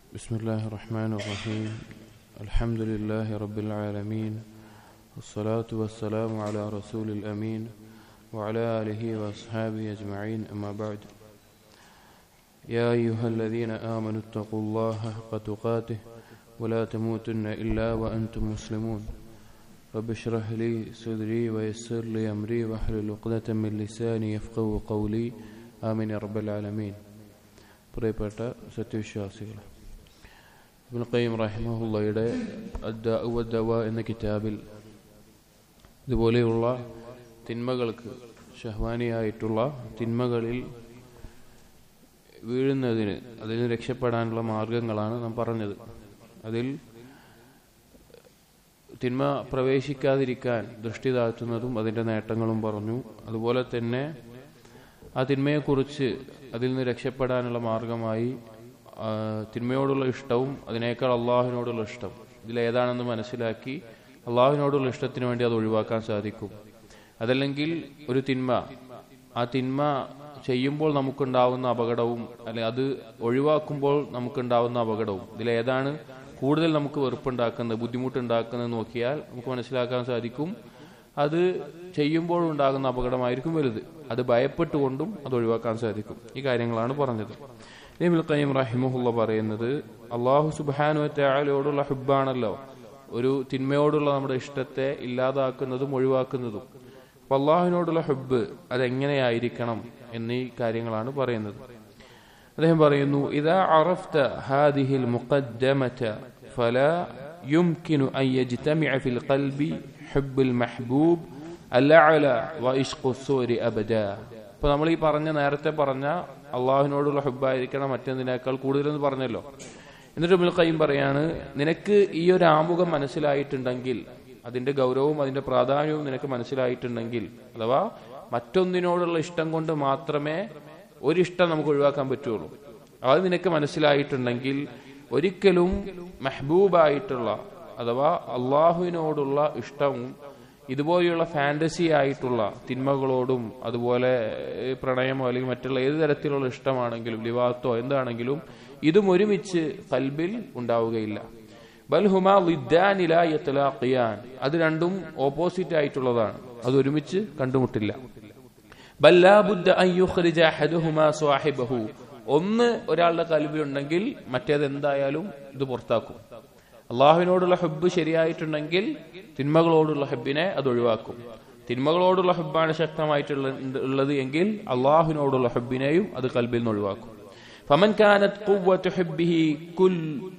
بسم الله الرحمن الرحيم الحمد لله رب العالمين والصلاة والسلام على رسول الأمين وعلى آله وأصحابه أجمعين أما بعد يا أيها الذين آمنوا اتقوا الله حق تقاته ولا تموتن إلا وأنتم مسلمون رب اشرح لي صدري ويسر لي أمري واحلل عقدة من لساني يفقه قولي آمين يا رب العالمين പ്രിയപ്പെട്ട സത്യവിശ്വാസികൾ ഇബ്നുൽ ഖയ്യിം റഹിമഹുള്ളയുടെ ദവ എന്ന കിതാബിൽ ഇതുപോലെയുള്ള തിന്മകൾക്ക് ഷഹ്വാനിയായിട്ടുള്ള തിന്മകളിൽ വീഴുന്നതിന് അതിൽ നിന്ന് രക്ഷപ്പെടാനുള്ള മാർഗങ്ങളാണ് നാം പറഞ്ഞത് അതിൽ തിന്മ പ്രവേശിക്കാതിരിക്കാൻ ദൃഷ്ടി താഴ്ത്തുന്നതും അതിൻ്റെ നേട്ടങ്ങളും പറഞ്ഞു അതുപോലെ തന്നെ ആ തിന്മയെക്കുറിച്ച് അതിൽ നിന്ന് രക്ഷപ്പെടാനുള്ള മാർഗമായി ആ, തിന്മയോടുള്ള ഇഷ്ടവും അതിനേക്കാൾ അള്ളാഹുവിനോടുള്ള ഇഷ്ടം ഇതിലേതാണെന്ന് മനസ്സിലാക്കി അള്ളാഹുവിനോടുള്ള ഇഷ്ടത്തിന് വേണ്ടി അത് ഒഴിവാക്കാൻ സാധിക്കും അതല്ലെങ്കിൽ ഒരു തിന്മ ആ തിന്മ ചെയ്യുമ്പോൾ നമുക്കുണ്ടാവുന്ന അപകടവും അല്ലെ അത് ഒഴിവാക്കുമ്പോൾ നമുക്കുണ്ടാവുന്ന അപകടവും ഇതിലേതാണ് കൂടുതൽ നമുക്ക് വെറുപ്പുണ്ടാക്കുന്നത് ബുദ്ധിമുട്ടുണ്ടാക്കുന്നത് നോക്കിയാൽ നമുക്ക് മനസ്സിലാക്കാൻ സാധിക്കും അത് ചെയ്യുമ്പോൾ ഉണ്ടാകുന്ന അപകടമായിരിക്കും വലുത് അത് ഭയപ്പെട്ടുകൊണ്ടും അത് ഒഴിവാക്കാൻ സാധിക്കും ഈ കാര്യങ്ങളാണ് പറഞ്ഞത് ഇബ്നുൽ ഖയ്യിം റഹിമഹുള്ള പറയുന്നത് അള്ളാഹു സുബ്ഹാനഹു വതആലയോടുള്ള ഹുബ്ബാണല്ലോ ഒരു തിന്മയോടുള്ള നമ്മുടെ ഇഷ്ടത്തെ ഇല്ലാതാക്കുന്നതും ഒഴിവാക്കുന്നതും അപ്പൊ അള്ളാഹുവിനോടുള്ള ഹുബ്ബ് അതെങ്ങനെയായിരിക്കണം എന്നീ കാര്യങ്ങളാണ് പറയുന്നത് അദ്ദേഹം പറയുന്നു ഇതാ അറഫ്ത ഹാദിഹിൽ മുഖദ്ദമത ഫലാ يمكن أن يجتمع في القلب حب المحبوب الأعلى وإشق السور أبدا അപ്പൊ നമ്മൾ ഈ പറഞ്ഞ നേരത്തെ പറഞ്ഞ അള്ളാഹുവിനോടുള്ള ഹുബായിരിക്കണം മറ്റെന്തിനേക്കാൾ കൂടുതലെന്ന് പറഞ്ഞല്ലോ എന്നിട്ട് ഉമ്മുൽ ഖയ്യിം പറയാണ് നിനക്ക് ഈ ഒരു ആമുഖം മനസ്സിലായിട്ടുണ്ടെങ്കിൽ അതിന്റെ ഗൗരവവും അതിന്റെ പ്രാധാന്യവും നിനക്ക് മനസ്സിലായിട്ടുണ്ടെങ്കിൽ അഥവാ മറ്റൊന്നിനോടുള്ള ഇഷ്ടം കൊണ്ട് മാത്രമേ ഒരിഷ്ടം നമുക്ക് ഒഴിവാക്കാൻ പറ്റുള്ളൂ അത് നിനക്ക് മനസ്സിലായിട്ടുണ്ടെങ്കിൽ ഒരിക്കലും മെഹബൂബായിട്ടുള്ള അഥവാ അള്ളാഹുവിനോടുള്ള ഇഷ്ടവും ഇതുപോലെയുള്ള ഫാന്റസി ആയിട്ടുള്ള തിന്മകളോടും അതുപോലെ ഏഹ്, പ്രണയമോ അല്ലെങ്കിൽ മറ്റുള്ള ഏത് തരത്തിലുള്ള ഇഷ്ടമാണെങ്കിലും ലിവാത്തോ എന്താണെങ്കിലും ഇതും ഒരുമിച്ച് കൽബിൽ ഉണ്ടാവുകയില്ല ബൽഹുമാ ലിദ്ദാനില യത്ലാഖിയാൻ അത് രണ്ടും ഓപ്പോസിറ്റ് ആയിട്ടുള്ളതാണ് അത് ഒരുമിച്ച് കണ്ടുമുട്ടില്ല ബൽ ലാ ബുദ്ദ അൻ യുഖ്രിജ അഹദുഹുമാ സ്വാഹിബഹു ഒന്ന് ഒരാളുടെ കൽബിലുണ്ടെങ്കിൽ മറ്റേത് എന്തായാലും ഇത് പുറത്താക്കും അള്ളാഹുവിനോടുള്ള ഹബ്ബ് ശരിയായിട്ടുണ്ടെങ്കിൽ തിന്മകളോടുള്ള ഹബ്ബിനെ അത് ഒഴിവാക്കും തിന്മകളോടുള്ള ഹബ്ബാണ് ശക്തമായിട്ടുള്ള ഉള്ളത് എങ്കിൽ അള്ളാഹുവിനോടുള്ള ഹബ്ബിനെയും അത് കൽബിൽ നിന്ന് ഒഴിവാക്കും ഫമൻ കാനത് ഖുവ്വത്തു ഹബ്ബിഹി കുൽ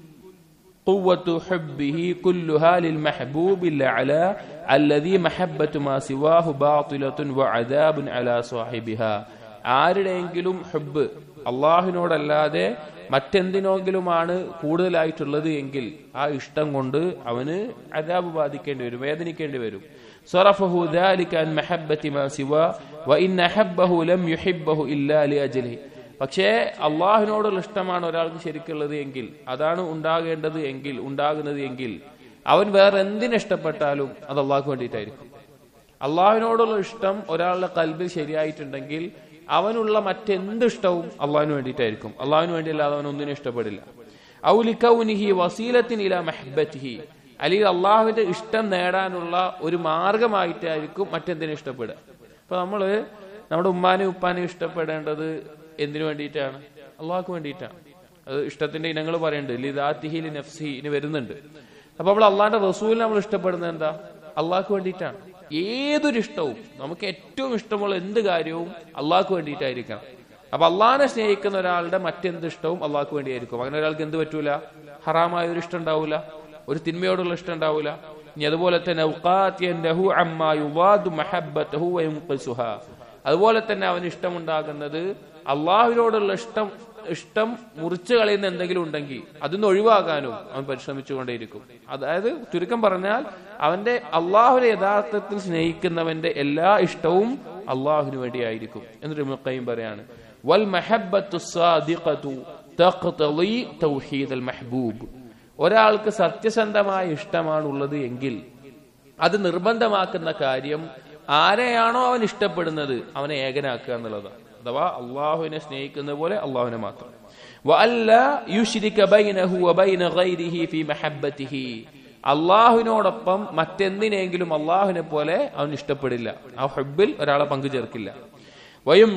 قوة حبه كلها للمحبوب الأعلى الذي محبة ما سواه باطلة وعذاب على صاحبها ആരുടെയെങ്കിലും ഹബ്ബ് അള്ളാഹുവിനോടല്ലാതെ മറ്റെന്തിനെങ്കിലുമാണ് കൂടുതലായിട്ടുള്ളത് എങ്കിൽ ആ ഇഷ്ടം കൊണ്ട് അവന് അതാബ് ബാധിക്കേണ്ടി വരും വേദനിക്കേണ്ടി വരും صرفه ذلك عن محبة ما سواه وإن أحبه لم يحبه إلا لأجله പക്ഷേ അള്ളാഹുവിനോടുള്ള ഇഷ്ടമാണ് ഒരാൾക്ക് ശരിക്കുള്ളത് എങ്കിൽ അതാണ് ഉണ്ടാകേണ്ടത് എങ്കിൽ ഉണ്ടാകുന്നത് എങ്കിൽ അവൻ വേറെ എന്തിനെ ഇഷ്ടപ്പെട്ടാലും അത് അള്ളാഹ്ക്ക് വേണ്ടിയിട്ടായിരിക്കും അള്ളാഹുവിനോടുള്ള ഇഷ്ടം ഒരാളുടെ കൽബിൽ ശരിയായിട്ടുണ്ടെങ്കിൽ അവനുള്ള മറ്റെന്ത് ഇഷ്ടവും അള്ളാഹുവിന് വേണ്ടിയിട്ടായിരിക്കും അള്ളാഹുവിന് വേണ്ടിയല്ലാതെ അവൻ ഒന്നിനും ഇഷ്ടപ്പെടില്ല ഔലിക്കൗനിഹി വസീലത്തിനില മെഹബത്തിഹി അല്ലെങ്കിൽ അള്ളാഹുവിന്റെ ഇഷ്ടം നേടാനുള്ള ഒരു മാർഗമായിട്ടായിരിക്കും മറ്റെന്തിനും ഇഷ്ടപ്പെടുക അപ്പൊ നമ്മള് നമ്മുടെ ഉമ്മാനെയും ഉപ്പാനെയും ഇഷ്ടപ്പെടേണ്ടത് എന്തിനു വേണ്ടിയിട്ടാണ് അള്ളാഹ്ക്ക് വേണ്ടിയിട്ടാണ് അത് ഇഷ്ടത്തിന്റെ ഇനങ്ങൾ പറയുന്നുണ്ട് ലിദാത്തിഹി ലി നഫ്സിഹി ഇനി വരുന്നുണ്ട് അപ്പൊ നമ്മൾ അള്ളാന്റെ റസൂലിനെ നമ്മൾ ഇഷ്ടപ്പെടുന്നത് എന്താ അള്ളാഹ്ക്ക് വേണ്ടിയിട്ടാണ് ഏതൊരു ഇഷ്ടവും നമുക്ക് ഏറ്റവും ഇഷ്ടമുള്ള എന്ത് കാര്യവും അള്ളാഹ്ക്ക് വേണ്ടിയിട്ടായിരിക്കണം അപ്പൊ അള്ളാഹിനെ സ്നേഹിക്കുന്ന ഒരാളുടെ മറ്റെന്ത് ഇഷ്ടവും അള്ളാഹ്ക്ക് വേണ്ടിയായിരിക്കും അങ്ങനെ ഒരാൾക്ക് എന്ത് പറ്റൂല ഹറാമായ ഒരു ഇഷ്ടം ഉണ്ടാവൂല ഒരു തിന്മയോടുള്ള ഇഷ്ടം ഉണ്ടാവൂല ഇനി അതുപോലെ തന്നെ ഔഖാത്ത് യൻഹു അമ്മാ യുവാദു മഹബ്ബതഹു വയൻഖിസുഹാ. അതുപോലെ തന്നെ അവന് ഇഷ്ടമുണ്ടാകുന്നത് അള്ളാഹുവിനോടുള്ള ഇഷ്ടം ഇഷ്ടം മുറിച്ചു കളയുന്ന എന്തെങ്കിലും ഉണ്ടെങ്കിൽ അതിന്ന് ഒഴിവാകാനും അവൻ പരിശ്രമിച്ചുകൊണ്ടേയിരിക്കും അതായത് ചുരുക്കം പറഞ്ഞാൽ അവന്റെ അള്ളാഹുവിനെ യഥാർത്ഥത്തിൽ സ്നേഹിക്കുന്നവന്റെ എല്ലാ ഇഷ്ടവും അള്ളാഹുവിന് വേണ്ടിയായിരിക്കും എന്നിട്ട് മുക്കയും പറയാണ് വൽ മഹബ്ബത്തു സാദിഖതു തഖ്തളി തൗഹീദൽ മഹ്ബൂബ് ഒരാൾക്ക് സത്യസന്ധമായ ഇഷ്ടമാണുള്ളത് എങ്കിൽ അത് നിർബന്ധമാക്കുന്ന കാര്യം ആരെയാണോ അവൻ ഇഷ്ടപ്പെടുന്നത് അവനെ ഏകനാക്കുക എന്നുള്ളതാണ് അഥവാ അള്ളാഹുവിനെ സ്നേഹിക്കുന്ന പോലെ അള്ളാഹുവിനെ മാത്രം وألا يشرك بينه وبين غيره في محبته അള്ളാഹുവിനോടൊപ്പം മറ്റെന്തിനെങ്കിലും അള്ളാഹുവിനെ പോലെ അവൻ ഇഷ്ടപ്പെടില്ല ആ ഹബ്ബിൽ ഒരാളെ പങ്കു ചേർക്കില്ല വയും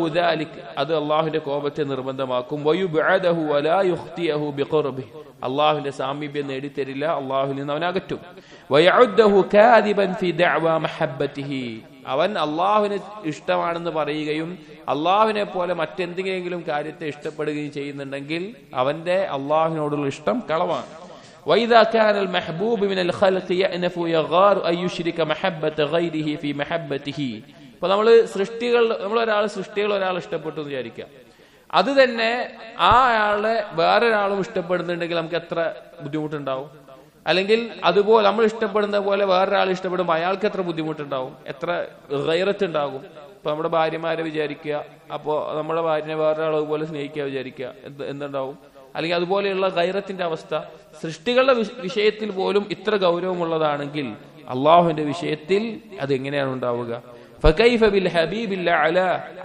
അത് അള്ളാഹുവിന്റെ കോപത്തെ നിർബന്ധമാക്കും വയുബഅദഹു വലാ യുഖ്തിയഹു ബിഖുർബി അള്ളാഹുവിന്റെ സാമീപ്യം നേടിത്തരില്ല അള്ളാഹുവിൽ നിന്ന് അവൻ അകറ്റും വയഉദ്ദഹു കാദിബൻ ഫി ദഅവ മഹബ്ബതിഹി അവൻ അള്ളാഹുവിന് ഇഷ്ടമാണെന്ന് പറയുകയും അള്ളാഹുവിനെ പോലെ മറ്റെന്തെങ്കിലും കാര്യത്തെ ഇഷ്ടപ്പെടുകയും ചെയ്യുന്നുണ്ടെങ്കിൽ അവന്റെ അള്ളാഹുവിനോടുള്ള ഇഷ്ടം കളവാണ് وإذا كان المحبوب من الخلق يأنف يغار أن يشرك محبة غيره في محبته ഇപ്പൊ നമ്മൾ സൃഷ്ടികൾ നമ്മൾ ഒരാൾ സൃഷ്ടികൾ ഒരാൾ ഇഷ്ടപ്പെട്ടു എന്ന് വിചാരിക്കുക അത് തന്നെ ആ ആളെ വേറൊരാളും ഇഷ്ടപ്പെടുന്നുണ്ടെങ്കിൽ നമുക്ക് എത്ര ബുദ്ധിമുട്ടുണ്ടാവും അല്ലെങ്കിൽ അതുപോലെ നമ്മൾ ഇഷ്ടപ്പെടുന്ന പോലെ വേറൊരാൾ ഇഷ്ടപ്പെടുമ്പോൾ അയാൾക്ക് എത്ര ബുദ്ധിമുട്ടുണ്ടാവും എത്ര ഗൈറത്ത് ഉണ്ടാകും ഇപ്പൊ നമ്മുടെ ഭാര്യമാരെ വിചാരിക്കുക അപ്പോ നമ്മുടെ ഭാര്യനെ വേറൊരാൾ അതുപോലെ സ്നേഹിക്കുക വിചാരിക്കുക എന്ത് എന്തുണ്ടാവും അല്ലെങ്കിൽ അതുപോലെയുള്ള ഗൈറത്തിന്റെ അവസ്ഥ സൃഷ്ടികളുടെ വിഷയത്തിൽ പോലും ഇത്ര ഗൗരവമുള്ളതാണെങ്കിൽ അള്ളാഹുവിന്റെ വിഷയത്തിൽ അത് എങ്ങനെയാണ് ഉണ്ടാവുക فكيف بالحبيب الأعلى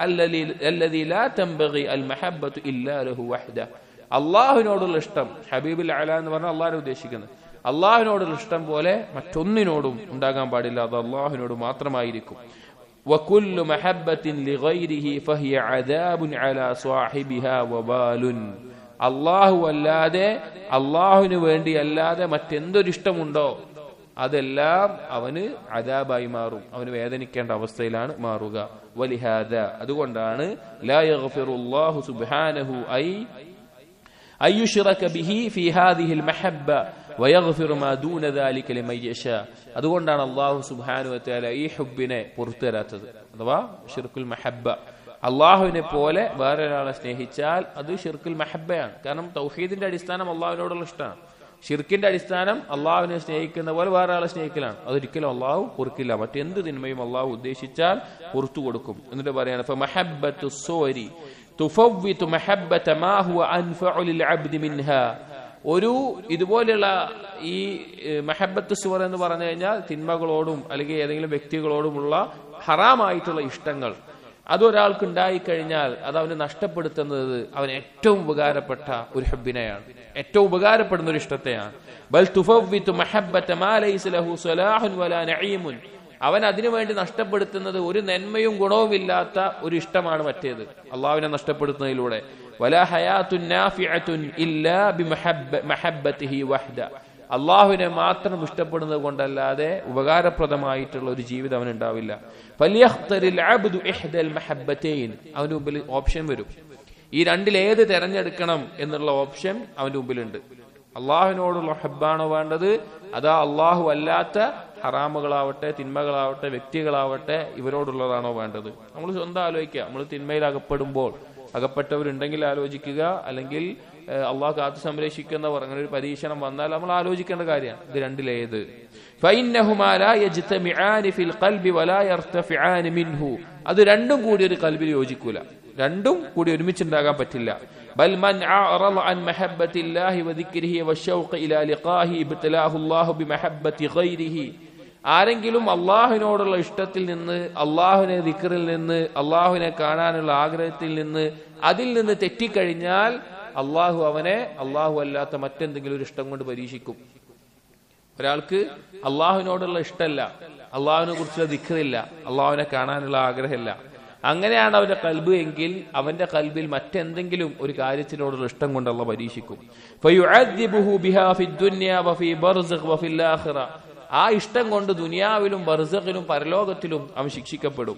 الذي لا تنبغي المحبة إلا له وحده അള്ളാഹുവിനോടുള്ള ഇഷ്ടം ഹബീബുൽ അല എന്ന് പറഞ്ഞാൽ അള്ളാഹിനെ ഉദ്ദേശിക്കുന്നത് അള്ളാഹുവിനോടുള്ള ഇഷ്ടം പോലെ മറ്റൊന്നിനോടും ഉണ്ടാകാൻ പാടില്ല അത് അള്ളാഹുവിനോട് മാത്രമായിരിക്കും وكل محبة لغيره فهي عذاب على صاحبها وبال അള്ളാഹു അല്ലാതെ അള്ളാഹുവിന് വേണ്ടി അല്ലാതെ മറ്റെന്തൊരു ഇഷ്ടമുണ്ടോ അതെല്ലാം അവന് അദാബായി മാറും അവന് വേദനിക്കേണ്ട അവസ്ഥയിലാണ് മാറുക വലിഹാദ അതുകൊണ്ടാണ് ലാ യഗ്ഫിറുല്ലാഹു സുബ്ഹാനഹു ഐ അയ്യുഷിറക ബിഹി ഫി ഹാദിഹിൽ മഹബ്ബ വയഗ്ഫിറു മാ ദൂന ദാലിക ലിമൻ യശാ അതുകൊണ്ടാണ് അല്ലാഹു സുബ്ഹാനഹു വതആല ഈ ഹുബ്ബിനെ പുറത്തുതരാത്തത് അഥവാ ഷിർക്കുൽ മഹബ്ബ അള്ളാഹുവിനെ പോലെ വേറൊരാളെ സ്നേഹിച്ചാൽ അത് ഷിർക്കുൽ മഹബയാണ് കാരണം തൗഹീദിന്റെ അടിസ്ഥാനം അള്ളാഹുവിനോടുള്ള ഇഷ്ടമാണ് ഷിർക്കിന്റെ അടിസ്ഥാനം അള്ളാഹുവിനെ സ്നേഹിക്കുന്ന പോലെ വേറെ ആളെ സ്നേഹിക്കലാണ് അതൊരിക്കലും അള്ളാഹു പൊറുക്കില്ല മറ്റെന്ത് തിന്മയും അള്ളാഹു ഉദ്ദേശിച്ചാൽ പുറത്തു കൊടുക്കും എന്നിട്ട് പറയാണ് ഒരു ഇതുപോലെയുള്ള ഈ മെഹബത്ത് സുവർ എന്ന് പറഞ്ഞു കഴിഞ്ഞാൽ തിന്മകളോടും അല്ലെങ്കിൽ ഏതെങ്കിലും വ്യക്തികളോടുമുള്ള ഹറാമായിട്ടുള്ള ഇഷ്ടങ്ങൾ അതൊരാൾക്ക് ഉണ്ടായിക്കഴിഞ്ഞാൽ അത് അവന് നഷ്ടപ്പെടുത്തുന്നത് അവന് ഏറ്റവും ഉപകാരപ്പെട്ട ഒരു ഹബ്ബിനെയാണ് ഏറ്റവും ഉപകാരപ്പെടുന്ന ഒരു ഇഷ്ടത്തെയാണ് ബൽ തുഫവ്വിതു മഹബ്ബത മാ ലൈസ ലഹു സ്വലാഹുൻ വലാ നഈമുൻ അവൻ അതിനുവേണ്ടി നഷ്ടപ്പെടുത്തുന്നത് ഒരു നന്മയും ഗുണവുമില്ലാത്ത ഒരു ഇഷ്ടമാണ് മറ്റേത് അള്ളാഹുവിനെ നഷ്ടപ്പെടുത്തുന്നതിലൂടെ വലാ ഹയാത്തുൻ നാഫിഅത്തുൻ ഇല്ലാ ബിമഹബ്ബ മഹബ്ബതിഹി വഹ്ദ അള്ളാഹുവിനെ മാത്രം ഇഷ്ടപ്പെടുന്നത് കൊണ്ടല്ലാതെ ഉപകാരപ്രദമായിട്ടുള്ള ഒരു ജീവിതം അവൻ ഉണ്ടാവില്ല അവന്റെ മുമ്പിൽ ഓപ്ഷൻ വരും ഈ രണ്ടിൽ ഏത് തെരഞ്ഞെടുക്കണം എന്നുള്ള ഓപ്ഷൻ അവന്റെ മുമ്പിലുണ്ട് അള്ളാഹുവിനോടുള്ള ഹബ്ബാണോ വേണ്ടത് അതാ അള്ളാഹു അല്ലാത്ത ഹറാമുകളാവട്ടെ തിന്മകളാവട്ടെ വ്യക്തികളാവട്ടെ ഇവരോടുള്ളതാണോ വേണ്ടത് നമ്മൾ സ്വന്തം ആലോചിക്കുക നമ്മൾ തിന്മയിൽ അകപ്പെടുമ്പോൾ അകപ്പെട്ടവരുണ്ടെങ്കിൽ ആലോചിക്കുക അല്ലെങ്കിൽ അള്ളാഹ് കാത്തു സംരക്ഷിക്കുന്നവർ അങ്ങനെ ഒരു പരീക്ഷണം വന്നാൽ നമ്മൾ ആലോചിക്കേണ്ട കാര്യമാണ് ഇത് രണ്ടിലേത് അത് രണ്ടും കൂടി ഒരു കൽബിൽ യോജിക്കൂല രണ്ടും കൂടി ഒരുമിച്ചുണ്ടാകാൻ പറ്റില്ല بل من أعرض عن محبة الله وذكره والشوق إلى لقاه ابتلاه الله بمحبة غيره ആരെങ്കിലും അള്ളാഹുവിനോടുള്ള ഇഷ്ടത്തിൽ നിന്ന് അള്ളാഹുവിനെ ദിക്കറിൽ നിന്ന് അള്ളാഹുവിനെ കാണാനുള്ള ആഗ്രഹത്തിൽ നിന്ന് അതിൽ നിന്ന് തെറ്റിക്കഴിഞ്ഞാൽ അള്ളാഹു അവനെ അള്ളാഹു അല്ലാത്ത മറ്റെന്തെങ്കിലും ഒരു ഇഷ്ടം കൊണ്ട് പരീക്ഷിക്കും ഒരാൾക്ക് അള്ളാഹുവിനോടുള്ള ഇഷ്ടമല്ല അള്ളാഹുവിനെ കുറിച്ചുള്ള ദിക്കറില്ല അള്ളാഹുവിനെ കാണാനുള്ള ആഗ്രഹമില്ല അങ്ങനെയാണ് അവന്റെ കൽബ് എങ്കിൽ അവന്റെ കൽബിൽ മറ്റെന്തെങ്കിലും ഒരു കാര്യത്തിനോടുള്ള ഇഷ്ടം കൊണ്ടുള്ള പരീക്ഷിക്കും ആ ഇഷ്ടം കൊണ്ട് ദുനിയാവിലും ബർസഖിലും പരലോകത്തിലും അവൻ ശിക്ഷിക്കപ്പെടും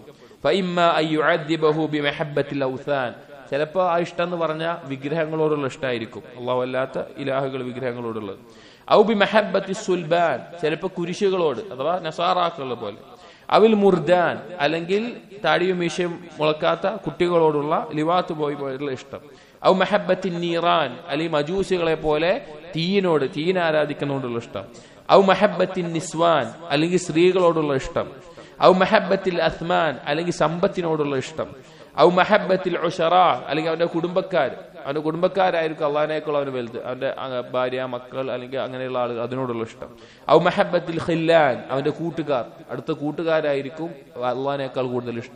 ചിലപ്പോ ആ ഇഷ്ടം എന്ന് പറഞ്ഞ വിഗ്രഹങ്ങളോടുള്ള ഇഷ്ടമായിരിക്കും അള്ളാഹു അല്ലാത്ത ഇലാഹുകൾ വിഗ്രഹങ്ങളോടുള്ളത് ഔബി മെഹബത്തി സുൽബാൻ ചിലപ്പോ കുരിശുകളോട് അഥവാ നസാറാക്കൾ പോലെ അവിൽ മുർദാൻ അല്ലെങ്കിൽ താടിയും മീശയും മുളക്കാത്ത കുട്ടികളോടുള്ള ലിവാത്ത് പോയി പോയുള്ള ഇഷ്ടം ഔ മെഹബത്തിൻ നീറാൻ അല്ലെങ്കിൽ മജൂസികളെ പോലെ തീയിനോട് തീയിനെ ആരാധിക്കുന്നതോടുള്ള ഇഷ്ടം ഔ മെഹബത്തിൻ നിസ്വാൻ അല്ലെങ്കിൽ സ്ത്രീകളോടുള്ള ഇഷ്ടം ഔ മെഹബത്തിൽ അസ്മാൻ അല്ലെങ്കിൽ സമ്പത്തിനോടുള്ള ഇഷ്ടം ഔ മഹബത്തിൽ ഉഷറ അല്ലെങ്കിൽ അവന്റെ കുടുംബക്കാർ അവന്റെ കുടുംബക്കാരായിരിക്കും അള്ളഹാനേക്കാൾ അവന് വലുത് അവന്റെ ഭാര്യ മക്കൾ അല്ലെങ്കിൽ അങ്ങനെയുള്ള ആളുകൾ അതിനോടുള്ള ഇഷ്ടം ഔ മഹബത്തിൽ ഖില്ലാൻ അവന്റെ കൂട്ടുകാർ അടുത്ത കൂട്ടുകാരായിരിക്കും അള്ളഹാനേക്കാൾ കൂടുതൽ ഇഷ്ടം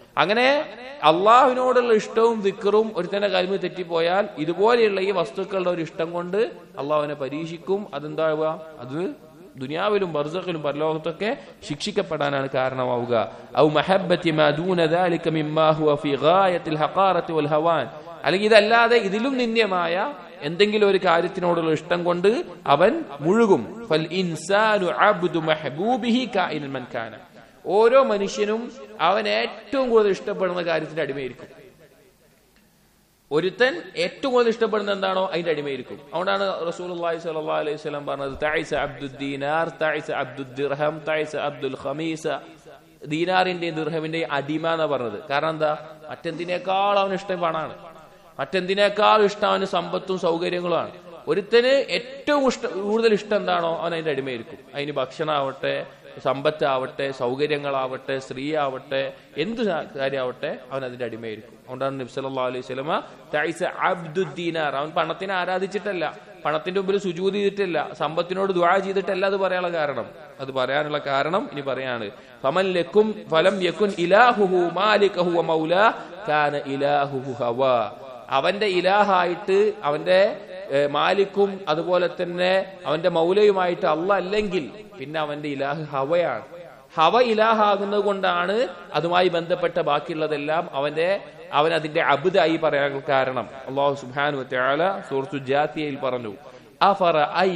അങ്ങനെ അള്ളാഹുവിനോടുള്ള ഇഷ്ടവും വിക്കറും ഒരുത്തന്റെ കൽമി തെറ്റിപ്പോയാൽ ഇതുപോലെയുള്ള ഈ വസ്തുക്കളുടെ ഒരു ഇഷ്ടം കൊണ്ട് അള്ളാഹുവിനെ പരീക്ഷിക്കും അതെന്താവുക അത് ദുനിയാവിലും ബർസഖിലും പരലോകത്തൊക്കെ ശിക്ഷിക്കപ്പെടാനാണ് കാരണമാവുക ഔ മഹബ്ബത്തി മാ ദൂന ദാലിക മിമ്മാ ഹുവ ഫീ ഗായത്തിൽ ഹഖാറത്തി വൽ ഹവാൻ അല്ലെങ്കിൽ ഇതല്ലാതെ ഇതിലും നിന്ദ്യമായ എന്തെങ്കിലും ഒരു കാര്യത്തിനോടുള്ള ഇഷ്ടം കൊണ്ട് അവൻ മുഴുകും ഫൽ ഇൻസാനു അബ്ദു മഹബൂബിഹി കായിനൻ മൻ കാന ഓരോ മനുഷ്യനും അവൻ ഏറ്റവും കൂടുതൽ ഇഷ്ടപ്പെടുന്ന കാര്യത്തിന്റെ അടിമയായിരിക്കും ഒരുത്തൻ ഏറ്റവും കൂടുതൽ ഇഷ്ടപ്പെടുന്ന എന്താണോ അതിന്റെ അടിമയായിരിക്കും അതുകൊണ്ടാണ് റസൂലുള്ളാഹി സ്വല്ലല്ലാഹു അലൈഹി വസല്ലം പറഞ്ഞത് തൈസ അബ്ദുൽ ദീനാർ തൈസ അബ്ദുൽ ദിർഹം തൈസ അബ്ദുൽ ഖമീസ ദീനാറിന്റെയും ദിർഹമിന്റെയും അടിമ എന്നാ പറഞ്ഞത് കാരണം എന്താ മറ്റെന്തിനേക്കാൾ അവന് ഇഷ്ടം പണമാണ് മറ്റെന്തിനേക്കാൾ ഇഷ്ടം അവന് സമ്പത്തും സൗകര്യങ്ങളുമാണ് ഒരുത്തന് ഏറ്റവും ഇഷ്ട കൂടുതൽ ഇഷ്ടം എന്താണോ അവൻ അതിന്റെ അടിമയായിരിക്കും അതിന് ഭക്ഷണമാവട്ടെ സമ്പത്താവട്ടെ സൗകര്യങ്ങളാവട്ടെ സ്ത്രീ ആവട്ടെ എന്ത് കാര്യമാവട്ടെ അവൻ അതിന്റെ അടിമയായിരിക്കും അതുകൊണ്ടാണ് നബി സല്ലല്ലാഹു അലൈഹി വസല്ലമ തൈസ അബ്ദുദ്ദീനാർ അവൻ പണത്തിനെ ആരാധിച്ചിട്ടല്ല പണത്തിന്റെ മുമ്പിൽ സുജൂതി ചെയ്തിട്ടില്ല സമ്പത്തിനോട് ദുആ ചെയ്തിട്ടല്ല അത് പറയാനുള്ള കാരണം അത് പറയാനുള്ള കാരണം ഇനി പറയാണ് ഫമൻ ലക്കും ഫലം യക്കുൻ ഇലാഹുഹു മാലികഹു വ മൗലാ കാന ഇലാഹുഹു ഹവാ അവന്റെ ഇലാഹായിട്ട് അവന്റെ ഏഹ്, മാലിക്കും അതുപോലെ തന്നെ അവന്റെ മൗലയുമായിട്ട് അല്ല അല്ലെങ്കിൽ പിന്നെ അവന്റെ ഇലാഹ് ഹവയാണ് ഹവ ഇലാഹാകുന്നത് കൊണ്ടാണ് അതുമായി ബന്ധപ്പെട്ട ബാക്കിയുള്ളതെല്ലാം അവന്റെ അവൻ അതിന്റെ അബുദായി പറയാൻ കാരണം അള്ളാഹു സുബ്ഹാനഹു വതആല സൂറത്തു ജാത്തിയയിൽ പറഞ്ഞു അഫറ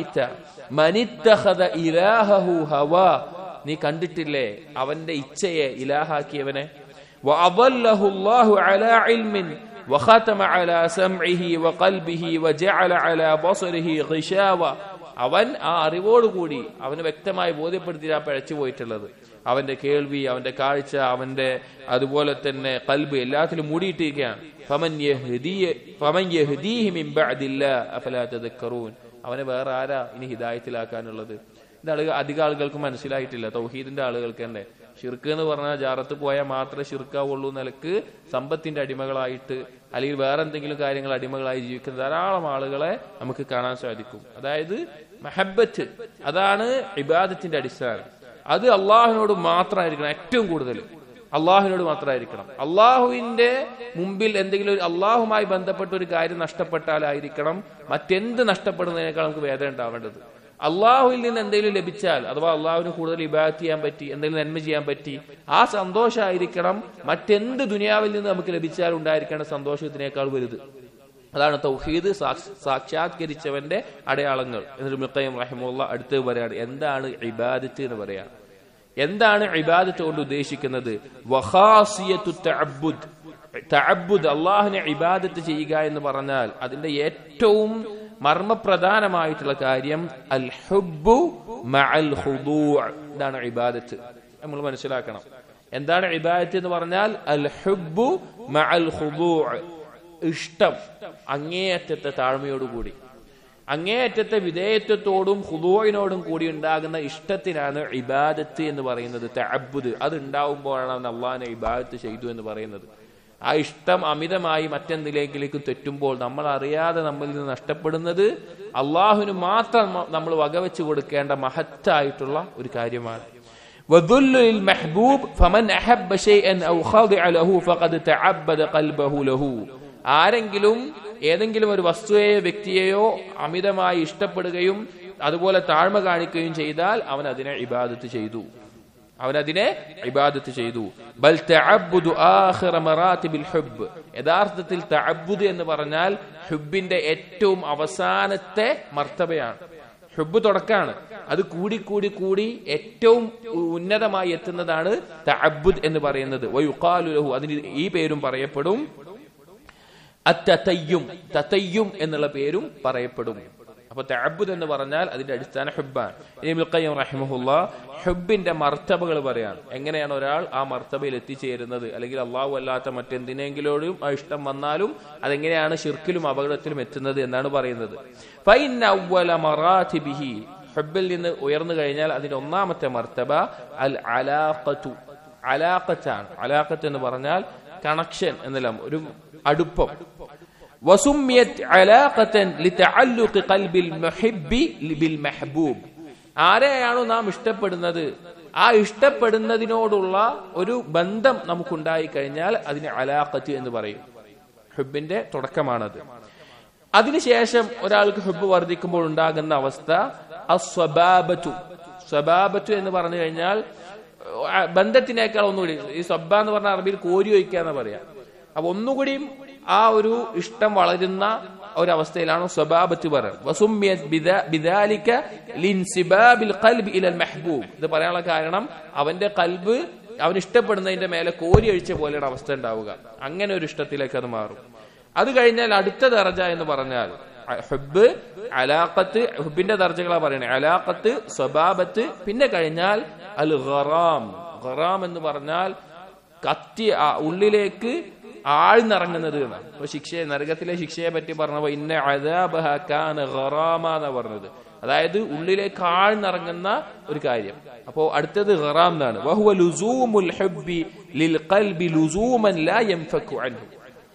ഇലാഹഹു ഹവാ നീ കണ്ടിട്ടില്ലേ അവന്റെ ഇച്ഛയെ ഇലാഹാക്കിയവനെ وأضله الله على علم وختم على سمعه وقلبه وجعل على بصره غشاوة അവൻ ആ അറിവോടുകൂടി അവന് വ്യക്തമായി ബോധ്യപ്പെടുത്തിയാ പിഴച്ചു പോയിട്ടുള്ളത് അവന്റെ കേൾവി അവന്റെ കാഴ്ച അവന്റെ അതുപോലെ തന്നെ കൽബ് എല്ലാത്തിലും മൂടിയിട്ടിരിക്കുകയാണ് ഫമൻ യഹ്ദിയ- ഫമൻ യഹ്ദീഹി മിൻ ബഅദില്ലാ അഫലാ തദക്കറൂൻ അവനെ വേറെ ആരാ ഇനി ഹിദായത്തിലാക്കാനുള്ളത് ഇത് ആളുകൾ അധികം ആളുകൾക്ക് മനസ്സിലായിട്ടില്ല തൗഹീദിന്റെ ആളുകൾക്ക് തന്നെ ഷിർക്ക് എന്ന് പറഞ്ഞാൽ ജാറത്ത് പോയാൽ മാത്രമേ ഷിർക്കാവുള്ളൂ നിലക്ക് സമ്പത്തിന്റെ അടിമകളായിട്ട് അല്ലെങ്കിൽ വേറെ എന്തെങ്കിലും കാര്യങ്ങൾ അടിമകളായി ജീവിക്കുന്ന ധാരാളം ആളുകളെ നമുക്ക് കാണാൻ സാധിക്കും അതായത് മഹബത്ത് അതാണ് ഇബാദത്തിന്റെ അടിസ്ഥാനം അത് അള്ളാഹുവിനോട് മാത്രമായിരിക്കണം ഏറ്റവും കൂടുതൽ അള്ളാഹുവിനോട് മാത്രമായിരിക്കണം അള്ളാഹുവിന്റെ മുമ്പിൽ എന്തെങ്കിലും ഒരു അള്ളാഹുമായി ബന്ധപ്പെട്ട ഒരു കാര്യം നഷ്ടപ്പെട്ടാലായിരിക്കണം മറ്റെന്ത് നഷ്ടപ്പെടുന്നതിനേക്കാൾ നമുക്ക് വേദന ഉണ്ടാവേണ്ടത് അള്ളാഹുവിൽ നിന്ന് എന്തെങ്കിലും ലഭിച്ചാൽ അഥവാ അള്ളാഹുവിന് കൂടുതൽ ഇബാദത്ത് ചെയ്യാൻ പറ്റി എന്തെങ്കിലും നന്മ ചെയ്യാൻ പറ്റി ആ സന്തോഷമായിരിക്കണം മറ്റെന്ത് ദുനിയാവിൽ നിന്ന് നമുക്ക് ലഭിച്ചാൽ ഉണ്ടായിരിക്കേണ്ട സന്തോഷത്തിനേക്കാൾ വലുത് അതാണ് തൗഹീദ് സാക്ഷ- സാക്ഷാത്കരിച്ചവന്റെ അടയാളങ്ങൾ എന്നിട്ട് മുത്തയം റഹിമുള്ള അടുത്ത് പറയാണ് എന്താണ് ഇബാദത്ത് എന്ന് പറയാം എന്താണ് ഇബാദത്ത് കൊണ്ട് ഉദ്ദേശിക്കുന്നത് വഖാസിയത്തു തഅബ്ബുദ് തഅബ്ബുദ് അള്ളാഹിനെ ഇബാദത്ത് ചെയ്യുക എന്ന് പറഞ്ഞാൽ അതിന്റെ ഏറ്റവും മർമ്മപ്രധാനമായിട്ടുള്ള കാര്യം അൽ ഹുബ്ബു മഅൽ ഖുദൂഅ് ഇതാണ് ഇബാദത്ത് നമ്മൾ മനസ്സിലാക്കണം എന്താണ് ഇബാദത്ത് എന്ന് പറഞ്ഞാൽ അൽ ഹുബ്ബു മഅൽ ഖുദൂഅ് ഇഷ്ടം അങ്ങേയറ്റത്തെ താഴ്മയോടുകൂടി അങ്ങേയറ്റത്തെ വിധേയത്വത്തോടും ഹുദൂവിനോടും കൂടി ഉണ്ടാകുന്ന ഇഷ്ടത്തിനാണ് ഇബാദത്ത് എന്ന് പറയുന്നത് തഅബ്ബുദ് അത് ഉണ്ടാവുമ്പോഴാണ് അവൻ അള്ളാഹിനെ ഇബാദത്ത് ചെയ്തു എന്ന് പറയുന്നത് ആ ഇഷ്ടം അമിതമായി മറ്റെന്തിലേക്കിലേക്ക് തെറ്റുമ്പോൾ നമ്മൾ അറിയാതെ നമ്മളിൽ നിന്ന് നഷ്ടപ്പെടുന്നത് അള്ളാഹുവിന് മാത്രം നമ്മൾ വകവെച്ച് കൊടുക്കേണ്ട മഹത്തായിട്ടുള്ള ഒരു കാര്യമാണ് وذل للمحبوب فمن أحب شيئا أو خضع له فقد تعبد قلبه له ആരെങ്കിലും ഏതെങ്കിലും ഒരു വസ്തുവെയോ വ്യക്തിയെയോ അമിതമായി ഇഷ്ടപ്പെടുകയും അതുപോലെ താഴ്മ കാണിക്കുകയും ചെയ്താൽ അവൻ അതിനെ ഇബാദത്ത് ചെയ്തു അവൻ അതിനെ ഇബാദത്ത് ചെയ്തു ബൽ തഅബ്ബുദു ആഖിറ മറാത്തിബിൽ ഹുബ് യഥാർത്ഥത്തിൽ തഅബ്ബുദ് എന്ന് പറഞ്ഞാൽ ഹുബിന്റെ ഏറ്റവും അവസാനത്തെ മർത്തബയാണ് ഹുബ് തുടക്കാണ് അത് കൂടി കൂടി കൂടി ഏറ്റവും ഉന്നതമായി എത്തുന്നതാണ് തഅബ്ബുദ് എന്ന് പറയുന്നത് വയുഖാലു ലഹു അതിന് ഈ പേരും പറയപ്പെടും അത്തയ്യും തത്തയ്യും എന്നുള്ള പേരും പറയപ്പെടും അപ്പൊ തഅബ്ബുദ് എന്ന് പറഞ്ഞാൽ അതിന്റെ അടിസ്ഥാന ഹുബാണ് ഇനി മുൽഖയ്യം റഹിമഹുല്ല ഹുബിന്റെ മർത്തബകൾ പറയാണ് എങ്ങനെയാണ് ഒരാൾ ആ മർത്തബയിൽ എത്തിച്ചേരുന്നത് അല്ലെങ്കിൽ അള്ളാഹു അല്ലാത്ത മറ്റെന്തിനെങ്കിലോടും ആ ഇഷ്ടം വന്നാലും അതെങ്ങനെയാണ് ഷിർക്കിലും അപകടത്തിലും എത്തുന്നത് എന്നാണ് പറയുന്നത് ഫൈന അവ്വല മറാത്തിബിഹി ഹുബിൽ നിന്ന് ഉയർന്നു കഴിഞ്ഞാൽ അതിന്റെ ഒന്നാമത്തെ മർത്തബ അൽ അലാഖത്തു അലാഖത്താണ് അലാഖത്ത് എന്ന് പറഞ്ഞാൽ കണക്ഷൻ എന്നെല്ലാം ഒരു അടുപ്പം وسميت علاقة لتعلق قلب المحب بالمحبوب ആരെയാണോ നാം ഇഷ്ടപ്പെടുന്നത് ആ ഇഷ്ടപ്പെടുന്നതിനോടുള്ള ഒരു ബന്ധം നമുക്കുണ്ടായി കഴിഞ്ഞാൽ അതിന് അലാഖത്ത് എന്ന് പറയും ഹുബിന്റെ തുടക്കമാണത് അതിനുശേഷം ഒരാൾക്ക് ഹുബ് വർദ്ധിക്കുമ്പോൾ ഉണ്ടാകുന്ന അവസ്ഥ അസ്വബാബത്തു സ്വബാബത്തു എന്ന് പറഞ്ഞു കഴിഞ്ഞാൽ ആ, ബന്ധത്തിനേക്കാൾ ഒന്നുകൂടി ഈ സ്വബ എന്ന് പറഞ്ഞ അറബിയിൽ കോരി വയ്ക്കുക എന്ന് പറയാം അപ്പൊ ഒന്നുകൂടിയും ആ ഒരു ഇഷ്ടം വളരുന്ന ഒരവസ്ഥയിലാണ് സ്വബാബത്ത് പറയുന്നത് വസുമ്മിയത് ബിദ- ബിദാലിക ലിൻസിബാബിൽ ഖൽബി ഇലൽ മെഹബൂബ് ഇത് പറയാനുള്ള കാരണം അവന്റെ കൽബ് അവൻ ഇഷ്ടപ്പെടുന്നതിന്റെ മേലെ കോരി അഴിച്ച പോലെയാണ് അവസ്ഥ ഉണ്ടാവുക അങ്ങനെ ഒരു ഇഷ്ടത്തിലേക്ക് അത് മാറും അത് കഴിഞ്ഞാൽ അടുത്ത ദർജ എന്ന് പറഞ്ഞാൽ ഹുബ് അലാഖത്ത് ഹുബിന്റെ ദർജകളാ പറയുന്നത് അലാഖത്ത് സ്വബാബത്ത് പിന്നെ കഴിഞ്ഞാൽ അൽ ഖറാം ഖറാം എന്ന് പറഞ്ഞാൽ കത്തി ആ ഉള്ളിലേക്ക് ആഴ്ന്നിറങ്ങുന്നത് എന്നാണ് ഇപ്പൊ ശിക്ഷയെ നരകത്തിലെ ശിക്ഷയെ പറ്റി പറഞ്ഞപ്പോ ഇന്ന അദാബഹ കാന ഖറാമ എന്നാ പറഞ്ഞത് അതായത് ഉള്ളിലേക്ക് ആഴ്ന്നിറങ്ങുന്ന ഒരു കാര്യം അപ്പോ അടുത്തത് ഖറാം എന്നാണ് വഹുവ ലുസൂമുൽ ഹുബ്ബി ലിൽ ഖൽബി ലുസൂമൻ ലാ യൻഫക്കു അൻഹു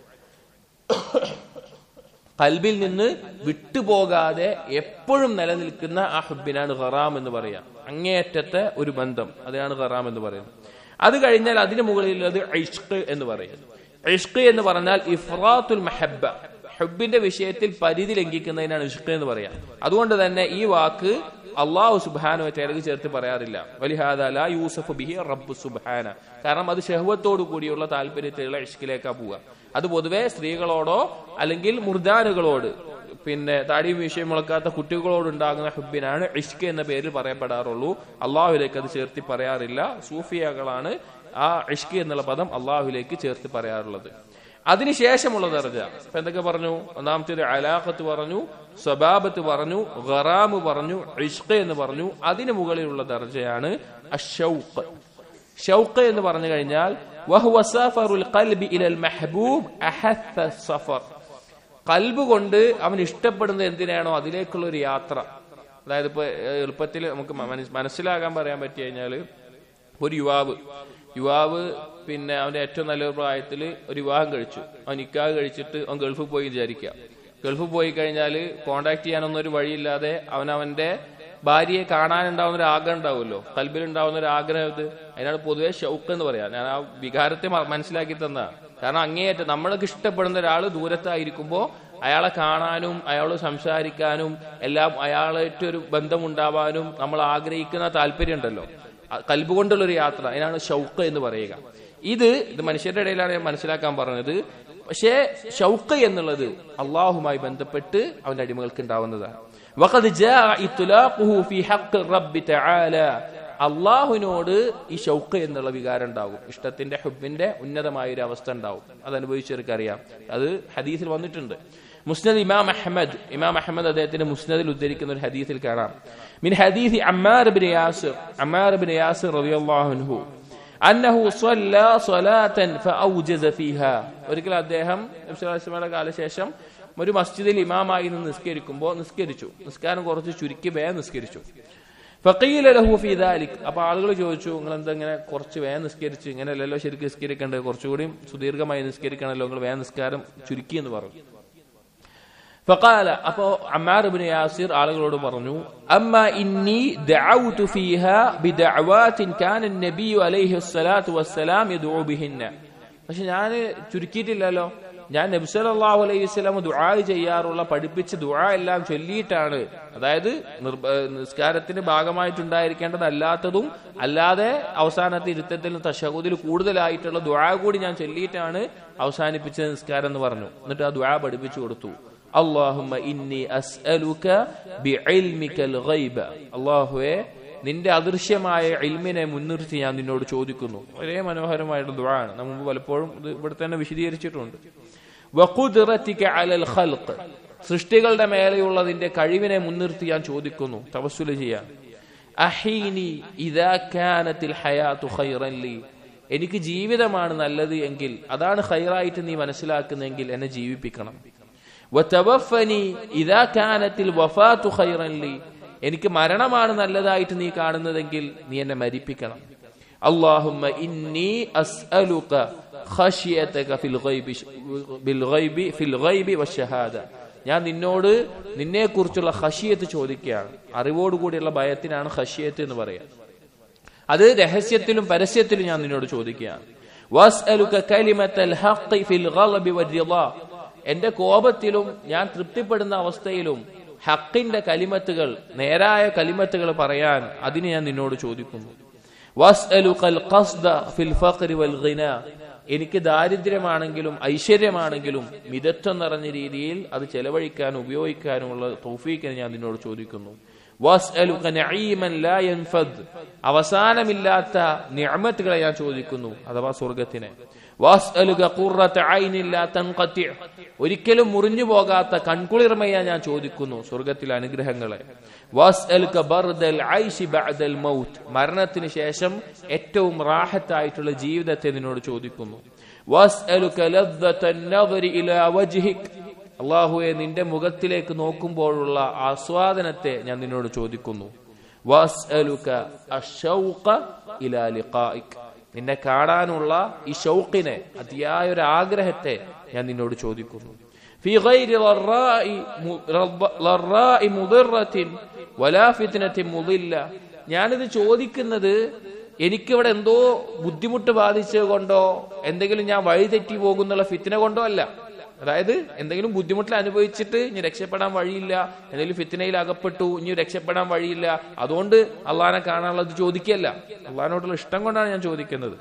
കൽബിൽ നിന്ന് വിട്ടുപോകാതെ എപ്പോഴും നിലനിൽക്കുന്ന ആ ഹുബിനാണ് ഖറാം എന്ന് പറയാം അങ്ങേയറ്റത്തെ ഒരു ബന്ധം അതിനാണ് ഖറാം എന്ന് പറയുന്നത് അത് കഴിഞ്ഞാൽ അതിന് മുകളിലുള്ളത് ഇഷ്ക് എന്ന് പറയുന്നത് ഇഷ്ക് എന്ന് പറഞ്ഞാൽ ഇഫ്രാത്തുൽ മഹബ്ബ ഹുബിന്റെ വിഷയത്തിൽ പരിധി ലംഘിക്കുന്നതിനാണ് ഇഷ്ക് എന്ന് പറയാം അതുകൊണ്ട് തന്നെ ഈ വാക്ക് അള്ളാഹു സുബാനു ചേർക്ക് ചേർത്ത് പറയാറില്ല വലിഹാദ ലാ യൂസഫ് ബിഹി റബ്ബു സുബാന കാരണം അത് ഷഹവത്തോടു കൂടിയുള്ള താല്പര്യത്തിലുള്ള ഇഷ്കിലേക്കാ പോവുക അത് പൊതുവെ സ്ത്രീകളോടോ അല്ലെങ്കിൽ മുർദാനുകളോട് പിന്നെ താടി വിഷയം മുളക്കാത്ത കുട്ടികളോട് ഉണ്ടാകുന്ന ഹുബിനാണ് ഇഷ്ക് എന്ന പേരിൽ പറയപ്പെടാറുള്ളൂ അള്ളാഹുലേക്ക് അത് ചേർത്തി പറയാറില്ല സൂഫിയകളാണ് ആ ഇഷ്ക് എന്നുള്ള പദം അള്ളാഹുലേക്ക് ചേർത്ത് പറയാറുള്ളത് അതിനുശേഷമുള്ള ദർജ ഇപ്പൊ എന്തൊക്കെ പറഞ്ഞു ഒന്നാമത്തേത് അലാഖത്ത് പറഞ്ഞു സ്വബാബത്ത് പറഞ്ഞു ഖറാമ് പറഞ്ഞു ഇഷ്ക് എന്ന് പറഞ്ഞു അതിന് മുകളിലുള്ള ദർജയാണ് അഷൗഖ് ഷൗഖ് എന്ന് പറഞ്ഞു കഴിഞ്ഞാൽ വഹുവ സഫറുൽ ഖൽബി ഇലൽ മെഹബൂബ് അഹത്ത സഫർ കൽബ് കൊണ്ട് അവൻ ഇഷ്ടപ്പെടുന്നത് എന്തിനാണോ അതിലേക്കുള്ള ഒരു യാത്ര അതായത് ഇപ്പൊ എളുപ്പത്തിൽ നമുക്ക് മനസ് മനസ്സിലാകാൻ പറയാൻ പറ്റി കഴിഞ്ഞാല് ഒരു യുവാവ് യുവാവ് പിന്നെ അവന്റെ ഏറ്റവും നല്ലൊരു പ്രായത്തിൽ ഒരു വിവാഹം കഴിച്ചു അവൻ നിക്കാഹ് കഴിച്ചിട്ട് അവൻ ഗൾഫിൽ പോയി വിചാരിക്കുക ഗൾഫിൽ പോയി കഴിഞ്ഞാൽ കോണ്ടാക്ട് ചെയ്യാനൊന്നും ഒരു വഴിയില്ലാതെ അവൻ അവന്റെ ഭാര്യയെ കാണാനുണ്ടാവുന്ന ഒരു ആഗ്രഹം ഉണ്ടാവുമല്ലോ കൽബിൽ ഉണ്ടാവുന്ന ഒരു ആഗ്രഹം ഇത് അതിനാണ് പൊതുവെ ഷൗക്ക് എന്ന് പറയാം ഞാൻ ആ വികാരത്തെ മ- മനസ്സിലാക്കി തന്നതാണ് കാരണം അങ്ങേയറ്റം നമ്മൾക്ക് ഇഷ്ടപ്പെടുന്ന ഒരാൾ ദൂരത്തായിരിക്കുമ്പോൾ അയാളെ കാണാനും അയാളോട് സംസാരിക്കാനും എല്ലാം അയാളായിട്ട് ഒരു ബന്ധമുണ്ടാവാനും നമ്മൾ ആഗ്രഹിക്കുന്ന താല്പര്യം ഉണ്ടല്ലോ കൽബ് കൊണ്ടുള്ള ഒരു യാത്ര അതിനാണ് ഷൗക്ക് എന്ന് പറയുക ഇത് ഇത് മനുഷ്യരുടെ ഇടയിലാണ് ഞാൻ മനസ്സിലാക്കാൻ പറഞ്ഞത് പക്ഷേ ഷൗക്ക് എന്നുള്ളത് അള്ളാഹുമായി ബന്ധപ്പെട്ട് അവന്റെ അടിമകൾക്ക് ഉണ്ടാവുന്നതാണ് وقد جاء إطلاقه في حق الرب تعالى അള്ളാഹുവിനോട് ഈ ഷൗക്ക് എന്നുള്ള വികാരം ഉണ്ടാവും ഇഷ്ടത്തിന്റെ ഹുബിന്റെ ഉന്നതമായ ഒരു അവസ്ഥ ഉണ്ടാവും അത് അനുഭവിച്ചവർക്ക് അറിയാം അത് ഹദീസിൽ വന്നിട്ടുണ്ട് മുസ്നദ് ഇമാം അഹമ്മദ് ഇമാം അഹമ്മദ് അദ്ദേഹത്തിന്റെ മുസ്നദിൽ ഉദ്ധരിക്കുന്ന ഒരു ഹദീസിൽ കാണാം മിൻ ഹദീസ് Ammar bin Yasir Ammar bin Yasir റളിയല്ലാഹു അൻഹു അന്നഹു സ്വല്ലാ സ്വലാത്തൻ ഫഔജസ ഫീഹാ ഒരിക്കൽ അദ്ദേഹം നബി സല്ലല്ലാഹു അലൈഹി വസല്ലമയുടെ കാലശേഷം ഒരു മസ്ജിദിൽ ഇമാമായി നിന്ന് നിസ്കരിക്കുമ്പോൾ നിസ്കരിച്ചു നിസ്കാരം കുറച്ച് ചുരുക്കി വേഗം നിസ്കരിച്ചു ഫക്കീല ലഹു ഫി ദാലിക് അപ്പൊ ആളുകൾ ചോദിച്ചു നിങ്ങൾ എന്താ ഇങ്ങനെ കുറച്ച് വേഗം നിസ്കരിച്ച് ഇങ്ങനെയല്ലല്ലോ ശരിക്കും നിസ്കരിക്കേണ്ടത് കുറച്ചുകൂടി സുദീർഘമായി നിസ്കരിക്കണമല്ലോ നിങ്ങൾ വേഗം നിസ്കാരം ചുരുക്കി എന്ന് പറഞ്ഞു فقال അപ്പോ അമ്മാർ ഇബ്നു യാസിർ ആളുകളോട് പറഞ്ഞു അമ്മ ഇന്നി ദഅവതു ഫീഹാ ബിദഅവാതിൻ കാന النبي عليه الصلاه والسلام يدعو بهن പക്ഷെ ഞാൻ ചുരുക്കിയിട്ടില്ലല്ലോ ഞാൻ നബി സല്ലല്ലാഹു അലൈഹി വസല്ലം ദുആ ചെയ്യാറുള്ള പഠിപ്പിച്ച ദുആ എല്ലാം ചൊല്ലിയിട്ടാണ് അതായത് നിർബ- നിസ്കാരത്തിന്റെ ഭാഗമായിട്ടുണ്ടായിരിക്കേണ്ടതല്ലാത്തതും അല്ലാതെ അവസാനത്തെ ഇരുത്തത്തിൽ തശഹുദിൽ കൂടുതലായിട്ടുള്ള ദുആ കൂടി ഞാൻ ചൊല്ലിയിട്ടാണ് അവസാനിപ്പിച്ച നിസ്കാരം എന്ന് പറഞ്ഞു എന്നിട്ട് ആ ദുആ പഠിപ്പിച്ചു കൊടുത്തു അള്ളാഹുമ്മ ഇന്നി അസ്അലുക ബിഇൽമിക്കൽ ഗൈബ അല്ലാഹുവേ നിന്റെ അദൃശ്യമായ ഇൽമിനെ മുൻനിർത്തി ഞാൻ നിന്നോട് ചോദിക്കുന്നു വളരെ മനോഹരമായിട്ടുള്ള ദുആണ് നമ്മൾ മുമ്പ് പലപ്പോഴും ഇത് ഇവിടെ തന്നെ വിശദീകരിച്ചിട്ടുണ്ട് വഖുദ്റതിക അലൽ ഖൽഖ് സൃഷ്ടികളുടെ മേലെയുള്ളതിന്റെ കഴിവിനെ മുൻനിർത്തി ഞാൻ ചോദിക്കുന്നു തവസ്സുല ചെയ്യാൻ അഹീനി ഇദാ കാനത്തിൽ ഹയാത്തു ഖൈറൻ ലി എനിക്ക് ജീവിതമാണ് നല്ലത് എങ്കിൽ അതാണ് ഖൈറായിട്ട് നീ മനസ്സിലാക്കുന്നെങ്കിൽ എന്നെ ജീവിപ്പിക്കണം വതവഫനി ഇദാ കാനത്തിൽ വഫാത്തു ഖൈറൻ ലി എനിക്ക് മരണമാണ് നല്ലതായിട്ട് നീ കാണുന്നതെങ്കിൽ നീ എന്നെ മരിപ്പിക്കണം اللهم إني أسألك خشيتك في الغيب بالغيب في الغيب والشهادة ഞാൻ നിന്നോട് നിന്നെ കുറിച്ചുള്ള ഹഷിയത്ത് ചോദിക്കുകയാണ് അറിവോടുകൂടിയുള്ള ഭയത്തിനാണ് ഹഷിയത്ത് എന്ന് പറയാം അത് രഹസ്യത്തിലും പരസ്യത്തിലും ഞാൻ നിന്നോട് ചോദിക്കുകയാണ് വസ്അലുക കലിമത്തൽ ഹഖ് ഫിൽ ഗളബി വരിളാ എന്റെ കോപത്തിലും ഞാൻ തൃപ്തിപ്പെടുന്ന അവസ്ഥയിലും ഹക്കിന്റെ കലിമത്തുകൾ നേരായ കലിമത്തുകൾ പറയാൻ അതിന് ഞാൻ നിന്നോട് ചോദിക്കുന്നു വസ്അലുകൽ ഖസ്ദ ഫിൽ ഫഖ്രി വൽ ഗിന എനിക്ക് ദാരിദ്ര്യമാണെങ്കിലും ഐശ്വര്യമാണെങ്കിലും മിതത്വം നിറഞ്ഞ രീതിയിൽ അത് ചെലവഴിക്കാനും ഉപയോഗിക്കാനുമുള്ള തൗഫീഖിനെ ഞാൻ നിന്നോട് ചോദിക്കുന്നു വസ്അലുക നഈമൻ ലാ യൻഫദ് അവസാനമില്ലാത്ത നിഅമത്തുകളെ ഞാൻ ചോദിക്കുന്നു അഥവാ സ്വർഗത്തിനെ വസ്അലുക ഖുർറത ഐനിൻ ലാ തൻഖതി ഒരിക്കലും മുറിഞ്ഞു പോകാത്ത കൺകുളിർമയെ ഞാൻ ചോദിക്കുന്നു സ്വർഗത്തിലെ അനുഗ്രഹങ്ങളെ വസ്അലുക ബർദൽ ഐശി ബഅദൽ മൗത്ത് മരണത്തിന് ശേഷം ഏറ്റവും റാഹത്തായിട്ടുള്ള ജീവിതത്തെ നിന്നോട് ചോദിക്കുന്നു വസ്അലുക ലദ്ദതൻ നദരി ഇലാ വജ്ഹിക് അള്ളാഹുവെ നിന്റെ മുഖത്തിലേക്ക് നോക്കുമ്പോഴുള്ള ആസ്വാദനത്തെ ഞാൻ നിന്നോട് ചോദിക്കുന്നു വസ്അലുക അശ്ശൗഖ ഇലാ ലിഖായിക് നിന്നെ കാണാനുള്ള ഈ ഷൗക്കിനെ അതിയായ ഒരു ആഗ്രഹത്തെ ഞാൻ നിന്നോട് ചോദിക്കുന്നു في غير ضراء ضراء مضرة ولا فتنة مضلة ഞാനിത് ചോദിക്കുന്നത് എനിക്കിവിടെ എന്തോ ബുദ്ധിമുട്ട് ബാധിച്ചത് കൊണ്ടോ എന്തെങ്കിലും ഞാൻ വഴിതെറ്റി പോകുന്നുള്ള ഫിത്തിന കൊണ്ടോ അല്ല അതായത് എന്തെങ്കിലും ബുദ്ധിമുട്ടിൽ അനുഭവിച്ചിട്ട് ഇനി രക്ഷപ്പെടാൻ വഴിയില്ല എന്തെങ്കിലും ഫിത്തിനയിൽ അകപ്പെട്ടു ഇനി രക്ഷപ്പെടാൻ വഴിയില്ല അതുകൊണ്ട് അള്ളഹാനെ കാണാനുള്ളത് ചോദിക്കല്ല അള്ളഹാനോടുള്ള ഇഷ്ടം കൊണ്ടാണ് ഞാൻ ചോദിക്കുന്നത്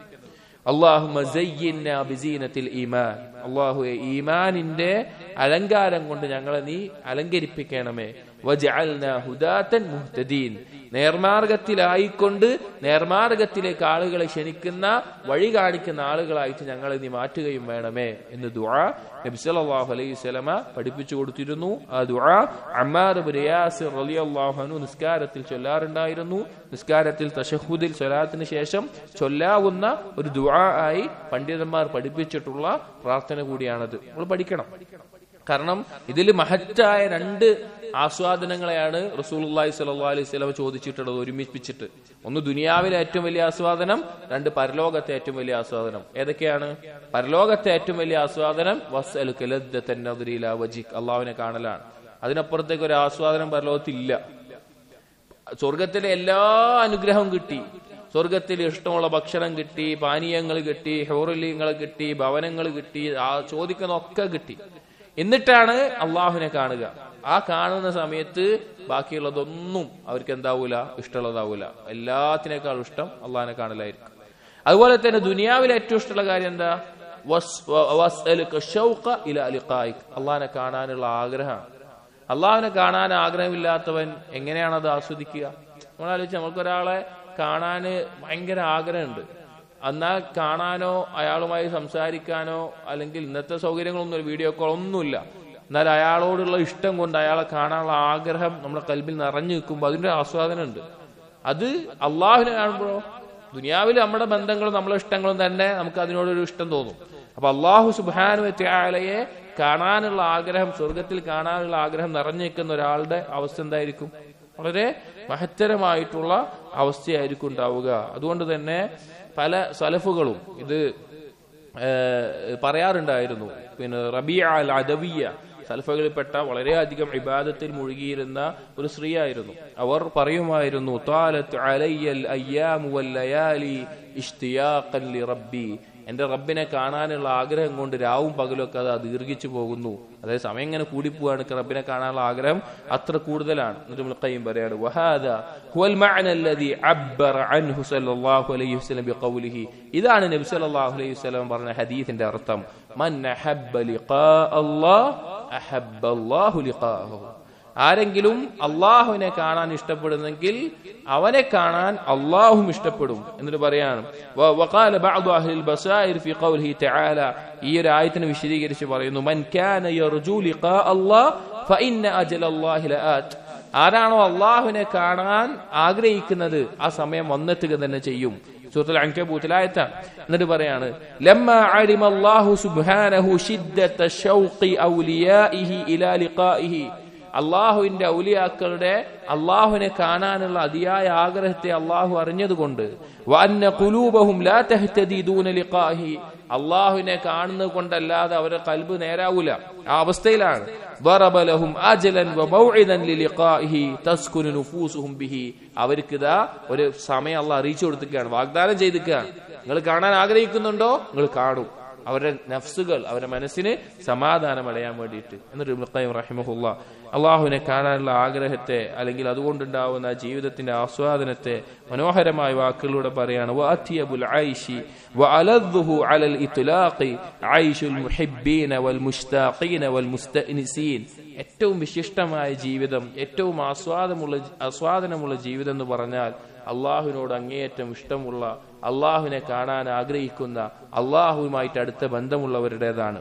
അള്ളാഹുൽ ഈമാൻ അള്ളാഹുയെ ഈമാനിന്റെ അലങ്കാരം കൊണ്ട് ഞങ്ങളെ നീ അലങ്കരിപ്പിക്കണമേ ഹുദാത്തൻ മുഹ്തദീൻ നേർമാർഗത്തിലായിക്കൊണ്ട് നേർമാർഗത്തിലേക്ക് ആളുകളെ ക്ഷണിക്കുന്ന വഴി കാണിക്കുന്ന ആളുകളായിട്ട് ഞങ്ങളെ നീ മാറ്റുകയും വേണമേ എന്ന് ദുആ നബി സല്ലല്ലാഹു അലൈഹി വസല്ലമ പഠിപ്പിച്ചു കൊടുത്തിരുന്നു ആ ദുആ അമ്മാർ ഇബ്നു യാസിർ റളിയല്ലാഹു അൻഹു നിസ്കാരത്തിൽ ചൊല്ലാറുണ്ടായിരുന്നു നിസ്കാരത്തിൽ തശഹുദിൽ സ്വലാത്തിന് ശേഷം ചൊല്ലാവുന്ന ഒരു ദുആ ആയി പണ്ഡിതന്മാർ പഠിപ്പിച്ചിട്ടുള്ള പ്രാർത്ഥന കൂടിയാണത് നമ്മൾ പഠിക്കണം കാരണം ഇതിൽ മഹറ്റായ രണ്ട് ആസ്വാദനങ്ങളെയാണ് റസൂലുള്ളാഹി സ്വല്ലല്ലാഹു അലൈഹി വസല്ലം ചോദിച്ചിട്ടുള്ളത് ഒരുമിപ്പിച്ചിട്ട് ഒന്ന് ദുനിയാവിലെ ഏറ്റവും വലിയ ആസ്വാദനം രണ്ട് പരലോകത്തെ ഏറ്റവും വലിയ ആസ്വാദനം ഏതൊക്കെയാണ് പരലോകത്തെ ഏറ്റവും വലിയ ആസ്വാദനം വസ്അലുക ലദ്ദത്തൻ നദ്രി ഇലാ വജിക് അള്ളാഹുവിനെ കാണലാണ് അതിനപ്പുറത്തേക്ക് ഒരു ആസ്വാദനം പരലോകത്തില്ല സ്വർഗത്തിലെ എല്ലാ അനുഗ്രഹവും കിട്ടി സ്വർഗത്തിൽ ഇഷ്ടമുള്ള ഭക്ഷണം കിട്ടി പാനീയങ്ങൾ കിട്ടി ഹോറിലിയങ്ങൾ കിട്ടി ഭവനങ്ങൾ കിട്ടി ആ ചോദിക്കുന്ന ഒക്കെ കിട്ടി എന്നിട്ടാണ് അള്ളാഹുവിനെ കാണുക ആ കാണുന്ന സമയത്ത് ബാക്കിയുള്ളതൊന്നും അവർക്ക് എന്താവൂല ഇഷ്ടമുള്ളതാവൂല എല്ലാത്തിനേക്കാളും ഇഷ്ടം അള്ളാഹിനെ കാണലായിരിക്കും അതുപോലെ തന്നെ ദുനിയാവിലെ ഏറ്റവും ഇഷ്ടമുള്ള കാര്യം എന്താ അള്ളാഹിനെ കാണാനുള്ള ആഗ്രഹമാണ് അള്ളാഹുവിനെ കാണാൻ ആഗ്രഹമില്ലാത്തവൻ എങ്ങനെയാണ് അത് ആസ്വദിക്കുക നമ്മൾ ആലോചിച്ച് നമുക്കൊരാളെ കാണാന് ഭയങ്കര ആഗ്രഹമുണ്ട് എന്നാൽ കാണാനോ അയാളുമായി സംസാരിക്കാനോ അല്ലെങ്കിൽ ഇന്നത്തെ സൗകര്യങ്ങളൊന്നും വീഡിയോ കോൾ ഒന്നുമില്ല എന്നാൽ അയാളോടുള്ള ഇഷ്ടം കൊണ്ട് അയാളെ കാണാനുള്ള ആഗ്രഹം നമ്മുടെ കൽബിൽ നിറഞ്ഞു നിൽക്കുമ്പോൾ അതിന്റെ ആസ്വാദനം ഉണ്ട് അത് അള്ളാഹുവിനെ കാണുമ്പോഴോ ദുനിയാവിൽ നമ്മുടെ ബന്ധങ്ങളും നമ്മളെ ഇഷ്ടങ്ങളും തന്നെ നമുക്ക് അതിനോടൊരു ഇഷ്ടം തോന്നും അപ്പൊ അള്ളാഹു സുബാനു ത്യാലയെ കാണാനുള്ള ആഗ്രഹം സ്വർഗത്തിൽ കാണാനുള്ള ആഗ്രഹം നിറഞ്ഞു നിൽക്കുന്ന ഒരാളുടെ അവസ്ഥ എന്തായിരിക്കും വളരെ മഹത്തരമായിട്ടുള്ള അവസ്ഥയായിരിക്കും ഉണ്ടാവുക അതുകൊണ്ട് തന്നെ പല സലഫുകളും ഇത് പറയാറുണ്ടായിരുന്നു പിന്നെ റബിയ അൽ അദവിയ സൽഫകളിൽപ്പെട്ട വളരെയധികം ഇബാദത്തിൽ മുഴുകിയിരുന്ന ഒരു സ്ത്രീയായിരുന്നു അവർ പറയുമായിരുന്നു താലത്ത് അലയ്യൽ അയ്യാമു വൽ ലയാലി ഇഷ്തിയാഖൻ ലി റബ്ബി എന്റെ റബ്ബിനെ കാണാനുള്ള ആഗ്രഹം കൊണ്ട് രാവും പകലൊക്കെ അത് ദീർഘിച്ചു പോകുന്നു അതായത് സമയം ഇങ്ങനെ കൂടിപ്പോവാണ് റബ്ബിനെ കാണാനുള്ള ആഗ്രഹം അത്ര കൂടുതലാണ് എന്നിട്ട് മുൽക്കയും പറയാണ് വഹാദ ഹുവൽ മഅന അല്ലദി അബ്ബറ അൻഹു സല്ലല്ലാഹു അലൈഹി വസല്ലം ബിഖൗലിഹി ഇതാണ് നബി സല്ലല്ലാഹു അലൈഹി വസല്ലം പറഞ്ഞ ഹദീസിന്റെ അർത്ഥം മൻ അഹബ്ബ ലിഖാ അല്ലാഹ് അഹബ്ബ അല്ലാഹു ലിഖാഹു ആരെങ്കിലും അള്ളാഹുവിനെ കാണാൻ ഇഷ്ടപ്പെടുന്നെങ്കിൽ അവനെ കാണാൻ അള്ളാഹും ഇഷ്ടപ്പെടും എന്നിട്ട് പറയാണ് ഈ ഒരു ആയത്തിനെ വിശദീകരിച്ച് പറയുന്നു മൻ ആരാണോ അള്ളാഹുവിനെ കാണാൻ ആഗ്രഹിക്കുന്നത് ആ സമയം വന്നെത്തുക തന്നെ ചെയ്യും സൂറത്തുൽ അൻകബൂത്തിലായത്താണ് എന്നിട്ട് പറയാണ് ലമ്മ അലിമ അല്ലാഹു സുബ്ഹാനഹു ശിദ്ദത ശൗഖി ഔലിയാഇഹി ഇലാ ലിഖാഇഹി അള്ളാഹുവിന്റെ ഔലിയാക്കളുടെ അള്ളാഹുവിനെ കാണാനുള്ള അതിയായ ആഗ്രഹത്തെ അള്ളാഹു അറിഞ്ഞതുകൊണ്ട് അള്ളാഹുവിനെ കാണുന്നത് കൊണ്ടല്ലാതെ അവരുടെ കൽബ് നേരാവൂല ആ അവസ്ഥയിലാണ് ضرب لهم أجلا وموعدا للقائه تسكن نفوسهم به അവർക്ക് ഇതാ ഒരു സമയം അള്ളാഹ് അറിയിച്ചു കൊടുത്തിരിക്കുകയാണ് വാഗ്ദാനം ചെയ്തിരിക്കുകയാണ് നിങ്ങൾ കാണാൻ ആഗ്രഹിക്കുന്നുണ്ടോ നിങ്ങൾ കാണും അവരുടെ നഫ്സുകൾ അവരുടെ മനസ്സിന് സമാധാനം അടയാൻ വേണ്ടിയിട്ട് എന്നിട്ട് ഇബ്നുൽ ഖയ്യിം റഹിമഹുല്ല അള്ളാഹുവിനെ കാണാനുള്ള ആഗ്രഹത്തെ അല്ലെങ്കിൽ അതുകൊണ്ടുണ്ടാവുന്ന ജീവിതത്തിന്റെ ആസ്വാദനത്തെ മനോഹരമായ വാക്കുകളിലൂടെ പറയാണ് വഅത്യബുൽ ഐശി വഅലദ്ദുഹു അലൽ ഇത്ലാഖി ഐശുൽ മുഹിബ്ബീന വൽ മുഷ്താഖീന വൽ മുസ്തഅനിസീൻ ഏറ്റവും വിശിഷ്ടമായ ജീവിതം ഏറ്റവും ആസ്വാദമുള്ള ആസ്വാദനമുള്ള ജീവിതം എന്ന് പറഞ്ഞാൽ അള്ളാഹുവിനോട് അങ്ങേയറ്റം ഇഷ്ടമുള്ള അള്ളാഹുവിനെ കാണാൻ ആഗ്രഹിക്കുന്ന അള്ളാഹുവുമായിട്ട് അടുത്ത ബന്ധമുള്ളവരുടേതാണ്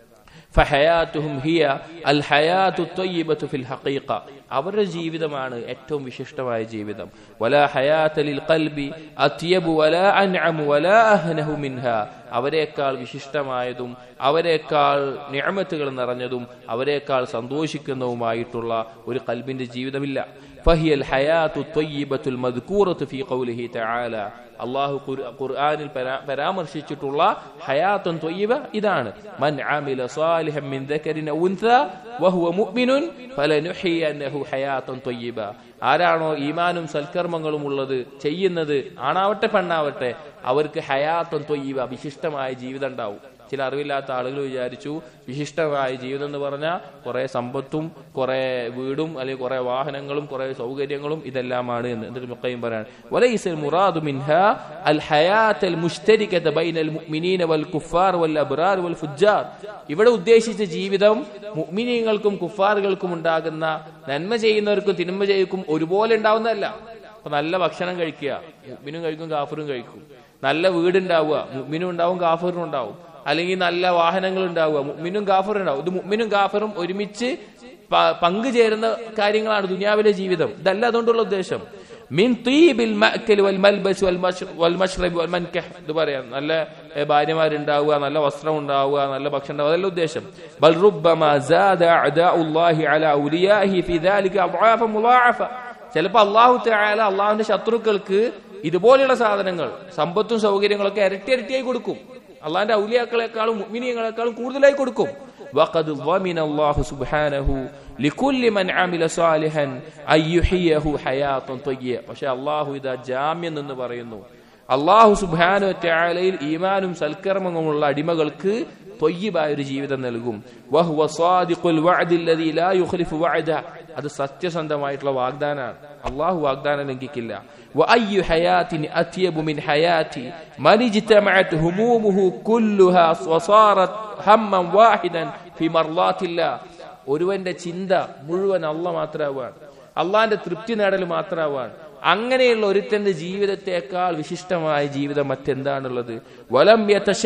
ഫഹയാത്തുഹും ഹിയ അൽ ഹയാത്തു ത്വയ്യിബത്തു ഫിൽ ഹഖീഖ അവരുടെ ജീവിതമാണ് ഏറ്റവും വിശിഷ്ടമായ ജീവിതം വലാ ഹയാത്ത ലിൽ ഖൽബി അത്യബു വലാ അൻഅമു വലാ അഹ്നഹു മിൻഹ അവരെക്കാൾ വിശിഷ്ടമായതും അവരെക്കാൾ നിഅമത്തുകൾ നിറഞ്ഞതും അവരെക്കാൾ സന്തോഷിക്കുന്നതുമായിട്ടുള്ള ഒരു കൽബിന്റെ ജീവിതമില്ല فهي الحياة الطيبة المذكورة في قوله تعالى അള്ളാഹു ഖുർആനിൽ പരാമർശിച്ചിട്ടുള്ള ഹയാത്തുൻ ത്വയ്യിബ ഇതാണ് മൻ ആമില സാലിഹൻ മിൻ ദക്കരിൻ ഔ ഉൻസ വഹുവ മുഅ്മിനുൻ ഫലനുഹിയന്നഹു ഹയാത്തുൻ ത്വയ്യിബ ആരാണോ ഈമാനും സൽക്കർമ്മങ്ങളും ഉള്ളത് ചെയ്യുന്നത് ആണാവട്ടെ പെണ്ണാവട്ടെ അവർക്ക് ഹയാത്തുൻ ത്വയ്യിബ വിശിഷ്ടമായ ജീവിതം ഉണ്ടാവും ചില അറിവില്ലാത്ത ആളുകൾ വിചാരിച്ചു വിശിഷ്ടമായ ജീവിതം എന്ന് പറഞ്ഞാൽ കുറെ സമ്പത്തും കുറെ വീടും അല്ലെങ്കിൽ കുറെ വാഹനങ്ങളും കുറെ സൗകര്യങ്ങളും ഇതെല്ലാമാണ് എന്ന് എന്നിട്ട് മുക്കയും പറയാണ് വലൈസൽ മുറാദു മിൻഹ അൽ ഹയാത്ത് അൽ മുഷ്തരികത ബൈനൽ മുഅ്മിനീന വൽ കുഫാർ വൽ അബ്റാർ വൽ ഫുജ്ജാർ ഇവിടെ ഉദ്ദേശിച്ച ജീവിതം മുഅ്മിനീങ്ങൾക്കും കുഫാറുകൾക്കും ഉണ്ടാകുന്ന നന്മ ചെയ്യുന്നവർക്കും തിന്മ ചെയ്യും ഒരുപോലെ ഉണ്ടാവുന്നതല്ല അപ്പൊ നല്ല ഭക്ഷണം കഴിക്കുക മുഅ്മിനും കഴിക്കും കാഫറും കഴിക്കും നല്ല വീടുണ്ടാവുക മുഅ്മിനും ഉണ്ടാവും കാഫറും ഉണ്ടാവും അല്ലെങ്കിൽ നല്ല വാഹനങ്ങൾ ഉണ്ടാവുക മുഅ്മിനും കാഫറും ഉണ്ടാവും ഇത് മുഅ്മിനും കാഫറും ഒരുമിച്ച് പങ്കുചേരുന്ന കാര്യങ്ങളാണ് ദുനിയാവിലെ ജീവിതം ഇതല്ല അതുകൊണ്ടുള്ള ഉദ്ദേശം മിൻ തീബിൽ മഅക്കൽ വൽ മൽബസ് വൽ വൽ മഷ്റബ് വൽ മൻകഹ് ഇത് പറയാം നല്ല ഭാര്യമാരുണ്ടാവുക നല്ല വസ്ത്രം ഉണ്ടാവുക നല്ല ഭക്ഷണം ഉണ്ടാവുക അതല്ല ഉദ്ദേശം ബൽ റുബ്ബമാ സാദ അദാഉല്ലാഹി അലാ ഔലിയാഹി ഫി ദാലിക അദ്ആഫ മുളാഅഫ ചിലപ്പോൾ അള്ളാഹു തആല അള്ളാഹുവിന്റെ ശത്രുക്കൾക്ക് ഇതുപോലെയുള്ള സാധനങ്ങൾ സമ്പത്തും സൗകര്യങ്ങളൊക്കെ ഇരട്ടി ഇരട്ടിയായി കൊടുക്കും അള്ളാഹിന്റെ ഔലിയാക്കളെക്കാളും മുഅ്മിനീങ്ങളെക്കാളും കൂടുതലായി കൊടുക്കും وقد ضمن الله سبحانه لكل من عمل صالحا أن يحييه حياة طيبة പക്ഷെ അള്ളാഹു ഇതാ ജാമ്യം എന്ന് പറയുന്നു അള്ളാഹു സുബാനു ത്യാലയിൽ ഈമാനും സൽക്കർമ്മങ്ങളുമുള്ള അടിമകൾക്ക് തൊയ്യബായ ഒരു ജീവിതം നൽകും വഹുവ സ്വാദിഖുൽ വഅദില്ലദീ ലാ യുഖ്ലിഫു വഅദ അത് സത്യസന്ധമായിട്ടുള്ള വാഗ്ദാനാണ് അള്ളാഹു വാഗ്ദാനം ലംഘിക്കില്ല وأي حياة أطيب من حياة من اجتمعت همومه كلها وصارت هما واحدا في مرضات الله ഒരുവന്റെ ചിന്ത മുഴുവൻ അല്ല മാത്രമാവാൻ അള്ളാന്റെ തൃപ്തി നേടൽ മാത്രമാവാൻ അങ്ങനെയുള്ള ഒരുത്തന്റെ ജീവിതത്തെക്കാൾ വിശിഷ്ടമായ ജീവിതം മറ്റെന്താണുള്ളത് വലം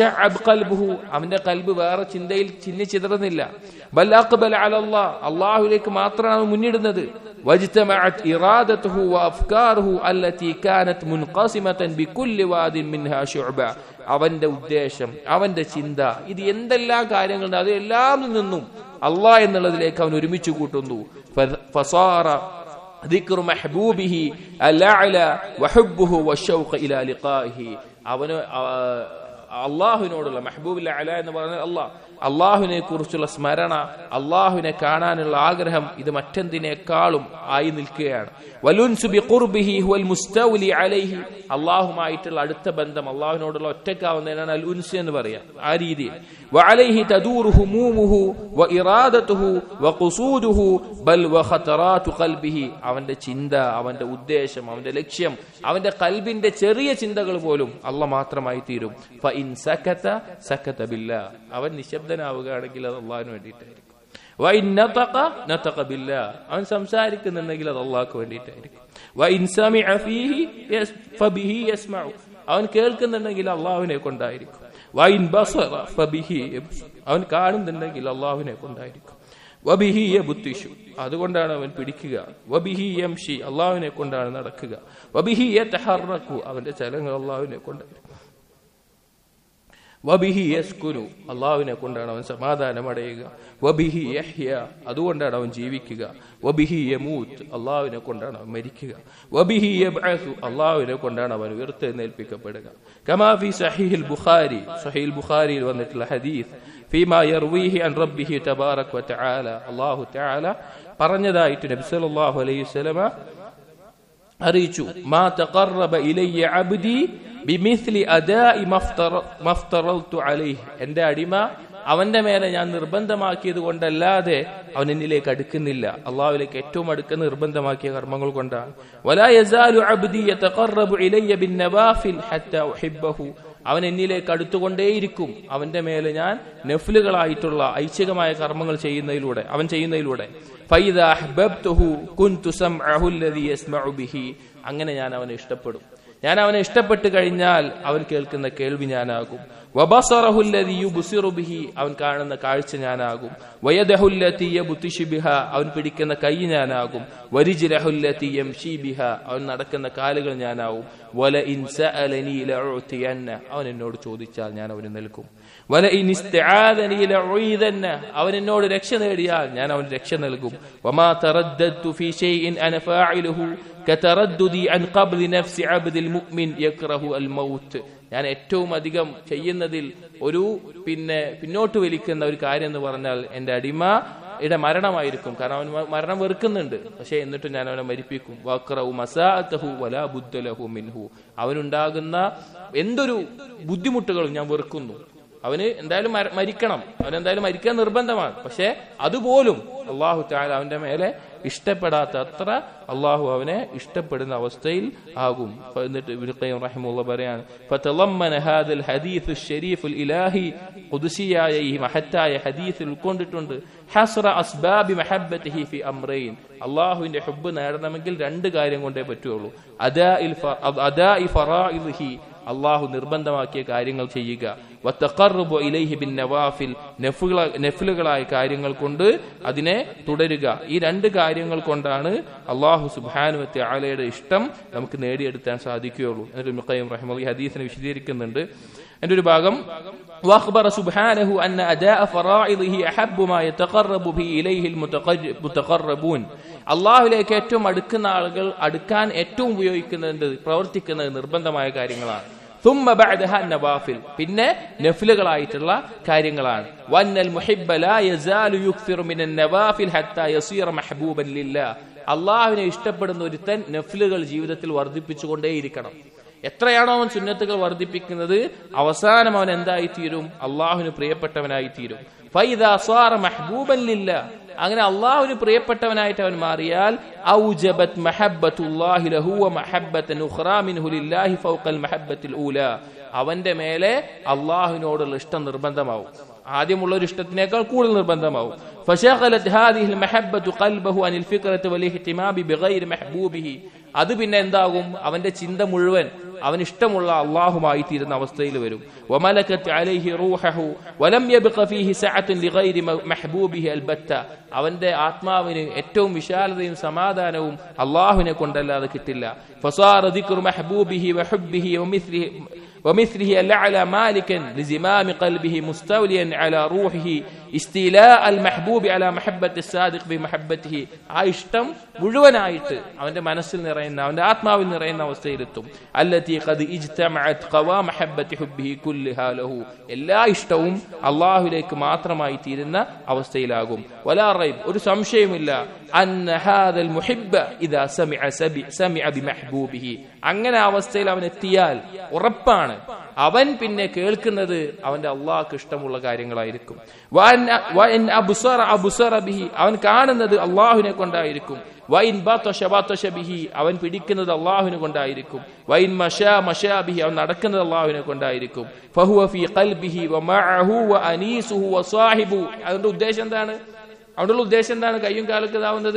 ഖൽബുഹു അവന്റെ കൽബ് വേറെ ചിന്തയിൽ ചിന്നി ചിതറുന്നില്ല ബല്ലാഖ്ബൽ അലല്ലാ അള്ളാഹുലേക്ക് മാത്രമാണ് മുന്നിടുന്നത് واجتمعت إرادته وأفكاره التي كانت منقسمة بكل واد منها شعبة അവന്റെ ഉദ്ദേശം അവന്റെ ചിന്ത ഇത് എന്തെല്ലാം കാര്യങ്ങളുണ്ട് അത് എല്ലാം നിന്നും അള്ളാഹ് എന്നുള്ളതിലേക്ക് അവൻ ഒരുമിച്ച് കൂട്ടുന്നു ഫസാറ ذكر محبوبه الأعلى وحبه والشوق إلى لقائه അവന് അള്ളാഹുവിനോടുള്ള മെഹബൂബില്ല അല എന്ന് പറഞ്ഞാൽ അള്ളാഹ് അള്ളാഹുവിനെ കുറിച്ചുള്ള സ്മരണ അള്ളാഹുവിനെ കാണാനുള്ള ആഗ്രഹം ഇത് മറ്റെന്തിനേക്കാളും ആയി നിൽക്കുകയാണ് അള്ളാഹുമായിട്ടുള്ള അടുത്ത ബന്ധം അള്ളാഹുവിനോടുള്ള ഒറ്റക്കാവുന്നതിനാണ് അൽ ഉൻസ് എന്ന് പറയാം ആ രീതിയിൽ وعليه تدور همومه وإرادته وقصوده بل وخطرات قلبه അവന്റെ ചിന്ത അവന്റെ ഉദ്ദേശം അവന്റെ ലക്ഷ്യം അവന്റെ കൽബിന്റെ ചെറിയ ചിന്തകൾ പോലും അല്ല മാത്രമായി തീരും ഫഇൻ സകത സകത ബില്ലാ അവൻ നിശബ്ദനാവുകയാണെങ്കിൽ അത് അള്ളാഹിന് വേണ്ടിയിട്ടായിരിക്കും വൈൻ നതഖ നതഖ ബില്ലാ അവൻ സംസാരിക്കുന്നുണ്ടെങ്കിൽ അത് അള്ളാഹ്ക്ക് വേണ്ടിയിട്ടായിരിക്കും വൈൻ സമിഅ ഫീഹി ഫബിഹി യസ്മഉ അവൻ കേൾക്കുന്നുണ്ടെങ്കിൽ അള്ളാഹുവിനെ കൊണ്ടായിരിക്കും വൈൻ ബസറ ഫബിഹി അവൻ കാണുന്നുണ്ടെങ്കിൽ അള്ളാഹുവിനെ കൊണ്ടായിരിക്കും വബിഹി ബുദ്ധിഷു അതുകൊണ്ടാണ് അവൻ പിടിക്കുക വബിഹി യംഷി അള്ളാഹുവിനെ കൊണ്ടാണ് നടക്കുക വബിഹി യതഹറക്കു അവന്റെ ചലങ്ങൾ അള്ളാഹുവിനെ കൊണ്ടായിരിക്കും വബിഹി യസ്കുനു അള്ളാഹുവിനെ കൊണ്ടാണ് അവൻ സമാധാനം അടയുക വബിഹി യഹ്യ അതുകൊണ്ടാണ് അവൻ ജീവിക്കുക വബിഹി യമൂത്ത് അള്ളാഹുവിനെ കൊണ്ടാണ് അവൻ മരിക്കുക വബിഹി യബ്അസു അള്ളാഹുവിനെ കൊണ്ടാണ് അവൻ ഉയർത്തെഴുന്നേൽപ്പിക്കപ്പെടുക കമാഫി സഹീഹിൽ ബുഖാരി സഹീൽ ബുഖാരിയിൽ വന്നിട്ടുള്ള ഹദീസ് ഫീമാ യർവീഹി അൻ റബ്ബിഹി തബാറക് വതആല അല്ലാഹു തആല പറഞ്ഞതായിട്ട് നബി സല്ലല്ലാഹു അലൈഹി വസല്ലമ അറിയിച്ചു മാ തഖറബ ഇലയ്യ അബ്ദി ബിമിസ്ലി അദാഇ മഫ്തറ- മഫ്തറൽതു അലൈഹി എന്റെ അടിമ അവന്റെ മേലെ ഞാൻ നിർബന്ധമാക്കിയത് കൊണ്ടല്ലാതെ അവൻ എന്നിലേക്ക് അടുക്കുന്നില്ല അള്ളാഹുലേക്ക് ഏറ്റവും അടുക്കുന്ന നിർബന്ധമാക്കിയ കർമ്മങ്ങൾ കൊണ്ടാണ് വലാ യസാലു അബ്ദി യതഖറബു ഇലയ്യ ബിന്നവാഫിൽ ഹത്താ ഉഹിബ്ബഹു അവൻ എന്നിലേക്ക് അടുത്തുകൊണ്ടേയിരിക്കും അവന്റെ മേലെ ഞാൻ നഫ്ലുകളായിട്ടുള്ള ഐച്ഛികമായ കർമ്മങ്ങൾ ചെയ്യുന്നതിലൂടെ അവൻ ചെയ്യുന്നതിലൂടെ ഫൈദ അഹ്ബബ്തുഹു കുൻതു സംഅഹു അല്ലദി യസ്മഉ ബിഹി അങ്ങനെ ഞാൻ അവനെ ഇഷ്ടപ്പെടും ഞാൻ അവനെ ഇഷ്ടപ്പെട്ട് കഴിഞ്ഞാൽ അവൻ കേൾക്കുന്ന കേൾവി ഞാനാകും വബസറഹു അല്ലദി യുബ്സിറു ബിഹി അവൻ കാണുന്ന കാഴ്ച ഞാനാകും വയദഹു അല്ലതി യബ്തിഷു ബിഹ അവൻ പിടിക്കുന്ന കൈ ഞാനാകും വരിജ്ലഹു അല്ലതി യംശി ബിഹ അവൻ നടക്കുന്ന കാലുകൾ ഞാനാവും വല ഇൻ സഅലനി ലഉതിയന്ന അവൻ എന്നോട് ചോദിച്ചാൽ ഞാൻ അവന് നൽകും വല ഇൻ ഇസ്തആദനി ലഉീദന്ന അവൻ എന്നോട് രക്ഷ നേടിയാൽ ഞാൻ അവന് രക്ഷ നൽകും വമാ തറദ്ദത്തു ഫീ ഷൈഇൻ അന ഫാഇലുഹു കതറദ്ദുദി അൻ ഖബ്ലി നഫ്സി അബ്ദിൽ മുഅ്മിൻ യക്റഹു അൽ മൗത്ത് ഞാൻ ഏറ്റവും അധികം ചെയ്യുന്നതിൽ ഒരു പിന്നെ പിന്നോട്ട് വലിക്കുന്ന ഒരു കാര്യം എന്ന് പറഞ്ഞാൽ എന്റെ അടിമ യുടെ മരണമായിരിക്കും കാരണം അവൻ മ- മരണം വെറുക്കുന്നുണ്ട് പക്ഷെ എന്നിട്ടും ഞാൻ അവനെ മരിപ്പിക്കും വക്രഹു മസാഅത്തഹു വലാ ബുദ്ധലഹു മിൻഹു അവനുണ്ടാകുന്ന എന്തൊരു ബുദ്ധിമുട്ടുകളും ഞാൻ വെറുക്കുന്നു അവന് എന്തായാലും മര- മരിക്കണം അവൻ എന്തായാലും മരിക്കാൻ നിർബന്ധമാണ് പക്ഷെ അതുപോലും അള്ളാഹു താല അവന്റെ മേലെ ഇഷ്ടപ്പെടാത്ത അത്ര അള്ളാഹു അവനെ ഇഷ്ടപ്പെടുന്ന അവസ്ഥയിൽ ആകും ഫ- എന്നിട്ട് ഇബ്നു ഖയ്യിം റഹിമഹുള്ള പറയാണ് ഫതളമ്മന ഹാദൽ ഹദീസ് ഷരീഫുൽ ഇലാഹി ഖുദ്സിയായ ഈ മഹത്തായ ഹദീസിൽ ഉൾക്കൊണ്ടിട്ടുണ്ട് ഹസ്ര അസ്ബാബി മഹബ്ബത്തിഹി ഫി അംറൈൻ അള്ളാഹുവിന്റെ ഹുബ്ബ് നേടണമെങ്കിൽ രണ്ട് കാര്യം കൊണ്ടേ പറ്റുള്ളൂ അദാഇൽ ഫ- അദാഇ ഫറാഇദിഹി അള്ളാഹു നിർബന്ധമാക്കിയ കാര്യങ്ങൾ ചെയ്യുക വത്തഖർറുബു ഇലൈഹി ബിൻ നവാഫിൽ നഫുകള നഫിലുകളായ കാര്യങ്ങൾ കൊണ്ട് അതിനെ തുടരുക ഈ രണ്ട് കാര്യങ്ങൾ കൊണ്ടാണ് അള്ളാഹു സുബാനുവത്തെ ആലയുടെ ഇഷ്ടം നമുക്ക് നേടിയെടുക്കാൻ സാധിക്കുകയുള്ളൂ എന്നിട്ട് മുഖയും റഹിമ ഈ ഹദീസിനെ വിശദീകരിക്കുന്നുണ്ട് എന്റെ ഒരു ഭാഗം واخبر سبحانه ان اداء فرائضه احب ما يتقرب به اليه المتقر- المتقربون അള്ളാഹുലേക്ക് ഏറ്റവും അടുക്കുന്ന ആളുകൾ അടുക്കാൻ ഏറ്റവും ഉപയോഗിക്കുന്നത് പ്രവർത്തിക്കുന്നത് നിർബന്ധമായ കാര്യങ്ങളാണ് ثم بعدها النوافل പിന്നെ നഫിലുകളായിട്ടുള്ള കാര്യങ്ങളാണ് വന്നൽ മുഹിബ്ബ ലാ യസാലു യുക്സിറു മിനൻ നവാഫിൽ ഹത്താ യസീറ മഹബൂബൻ ലില്ലാ അള്ളാഹുവിനെ ഇഷ്ടപ്പെടുന്ന ഒരുത്തൻ നഫിലുകൾ ജീവിതത്തിൽ വർദ്ധിപ്പിച്ചുകൊണ്ടേയിരിക്കണം എത്രയാണോ അവൻ സുന്നത്തുകൾ വർദ്ധിപ്പിക്കുന്നത് അവസാനം അവൻ എന്തായി തീരും അള്ളാഹുവിന് പ്രിയപ്പെട്ടവനായി തീരും ഫൈദാ സ്വാറ മഹബൂബൻ ലില്ലാ അങ്ങനെ അള്ളാഹുവിന് പ്രിയപ്പെട്ടവനായിട്ട് അവൻ മാറിയാൽ ഔജബത് മഹബ്ബത്തുല്ലാഹി ലഹു വ മഹബ്ബത്തൻ ഉഖ്റാ മിൻഹു ലില്ലാഹി ഫൗഖൽ മഹബ്ബത്തിൽ ഊല അവന്റെ മേലെ അള്ളാഹുവിനോടുള്ള ഇഷ്ടം നിർബന്ധമാവും ആദ്യമുള്ള ഒരു ഇഷ്ടത്തിനേക്കാൾ കൂടുതൽ നിർബന്ധമാവും فشغلت هذه المحبة قلبه عن الفكرة والاهتمام بغير محبوبه അത് പിന്നെ എന്താകും അവന്റെ ചിന്ത മുഴുവൻ അവൻ ഇഷ്ടമുള്ള അള്ളാഹുമായി തീരുന്ന അവസ്ഥയിൽ വരും وملكت عليه روحه ولم يبق فيه سعة لغير محبوبه البتة അവന്റെ ആത്മാവിന് ഏറ്റവും വിശാലതയും സമാധാനവും അള്ളാഹുവിനെ കൊണ്ടല്ലാതെ കിട്ടില്ല فصار ذكر محبوبه وحبه ومثله ومثله الأعلى مالكا لزمام قلبه مستوليا على روحه استيلاء المحبوب على محبة الصادق بمحبته ആ ഇഷ്ടം മുഴുവനായിട്ട് അവന്റെ മനസ്സിൽ നിറയുന്ന അവന്റെ ആത്മാവിൽ നിറയുന്ന അവസ്ഥയിലെത്തും അല്ലത്തി ഖദ് ഇജ്തമഅത് ഖവാ മഹബ്ബത്തി ഹുബ്ബിഹി കുല്ലിഹാ ലഹു എല്ലാ ഇഷ്ടവും അള്ളാഹുലേക്ക് മാത്രമായി തീരുന്ന അവസ്ഥയിലാകും വലാ റൈബ് ഒരു സംശയമില്ല അന്ന ഹാദൽ മുഹിബ്ബ ഇദാ സമിഅ സബി സമിഅ ബിമഹ്ബൂബിഹി അങ്ങനെ ആ അവസ്ഥയിൽ അവൻ എത്തിയാൽ ഉറപ്പാണ് അവൻ പിന്നെ കേൾക്കുന്നത് അവന്റെ അള്ളാഹ്ക്ക് ഇഷ്ടമുള്ള കാര്യങ്ങളായിരിക്കും വഅൻ- വഅൻ അബ്സറ അബ്സറ ബിഹി അവൻ കാണുന്നത് അള്ളാഹുവിനെ കൊണ്ടായിരിക്കും വൈൻ ബാത്തശ ബാത്തശ ബിഹി അവൻ പിടിക്കുന്നത് അള്ളാഹുവിനെ കൊണ്ടായിരിക്കും വൈൻ മഷാ മഷാ ബിഹി അവൻ നടക്കുന്നത് അള്ളാഹുവിനെ കൊണ്ടായിരിക്കും ഫഹുവ ഫീ ഖൽബിഹി വമഅഹു വഅനീസുഹു വസാഹിബു അതിന്റെ ഉദ്ദേശം എന്താണ് അവനുള്ള ഉദ്ദേശം എന്താണ് കയ്യും കാലൊക്കെ ഇതാവുന്നത്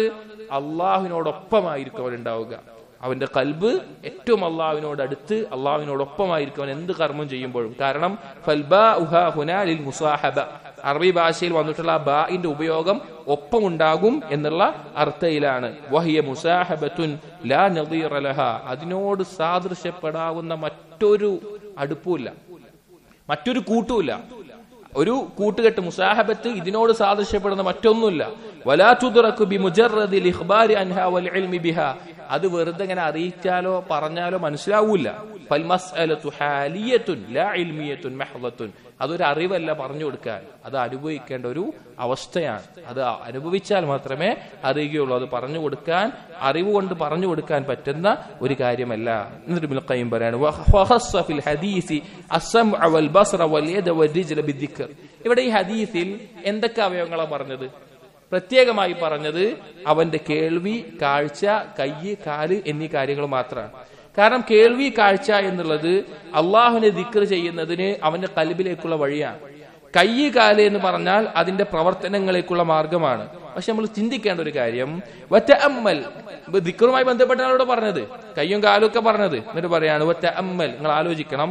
അള്ളാഹുവിനോടൊപ്പമായിരിക്കും അവൻ ഉണ്ടാവുക അവന്റെ കൽബ് ഏറ്റവും അള്ളാഹുവിനോട് അടുത്ത് അള്ളാഹുവിനോടൊപ്പമായിരിക്കും അവൻ എന്ത് കർമ്മം ചെയ്യുമ്പോഴും കാരണം ഫൽബാ ഉഹാ ഹുനാ ലിൽ മുസാഹബ അറബി ഭാഷയിൽ വന്നിട്ടുള്ള ആ ബാഇന്റെ ഉപയോഗം ഒപ്പമുണ്ടാകും എന്നുള്ള അർത്ഥയിലാണ് വഹിയ മുസാഹബത്തുൻ ലാ നദീറ ലഹ അതിനോട് സാദൃശ്യപ്പെടാവുന്ന മറ്റൊരു അടുപ്പുമില്ല മറ്റൊരു കൂട്ടുമില്ല ഒരു കൂട്ടുകെട്ട് മുസാഹബത്ത് ഇതിനോട് സാദൃശ്യപ്പെടുന്ന മറ്റൊന്നുമില്ല വലാ തുദ്റകു ബിമുജറദിൽ ഇഖ്ബാരി അൻഹാ വൽ ഇൽമി ബിഹാ അത് വെറുതെ ഇങ്ങനെ അറിയിച്ചാലോ പറഞ്ഞാലോ മനസ്സിലാവൂല ഫൽ മസ്അലതു ഹാലിയത്തുൻ ലാ ഇൽമിയത്തുൻ മഹ്ളത്തുൻ അതൊരു അറിവല്ല പറഞ്ഞു കൊടുക്കാൻ അത് അനുഭവിക്കേണ്ട ഒരു അവസ്ഥയാണ് അത് അനുഭവിച്ചാൽ മാത്രമേ അറിയുകയുള്ളൂ അത് പറഞ്ഞു കൊടുക്കാൻ അറിവ് കൊണ്ട് പറഞ്ഞു കൊടുക്കാൻ പറ്റുന്ന ഒരു കാര്യമല്ല എന്നിട്ട് ഇബ്നുൽ ഖയ്യിം പറയാണ് വഖസ്സ ഫിൽ ഹദീസി അസ്സംഅ വൽ ബസ്റ വൽ യദ വൽ റിജ്ല ബിദ്ദിക്ർ ഇവിടെ ഈ ഹദീസിൽ എന്തൊക്കെ അവയവങ്ങളാണ് പറഞ്ഞത് പ്രത്യേകമായി പറഞ്ഞത് അവന്റെ കേൾവി കാഴ്ച കയ്യ് കാല് എന്നീ കാര്യങ്ങൾ മാത്രമാണ് കാരണം കേൾവി കാഴ്ച എന്നുള്ളത് അള്ളാഹുവിനെ ദിക്ർ ചെയ്യുന്നതിന് അവന്റെ കൽബിലേക്കുള്ള വഴിയാണ് കയ്യ് കാല് എന്ന് പറഞ്ഞാൽ അതിന്റെ പ്രവർത്തനങ്ങളേക്കുള്ള മാർഗമാണ് പക്ഷെ നമ്മൾ ചിന്തിക്കേണ്ട ഒരു കാര്യം വറ്റ അമ്മൽ ദിക്കറുമായി ബന്ധപ്പെട്ടാണ് പറഞ്ഞത് കയ്യും കാലും ഒക്കെ പറഞ്ഞത് എന്നിട്ട് പറയാണ് വറ്റ അമ്മൽ നിങ്ങൾ ആലോചിക്കണം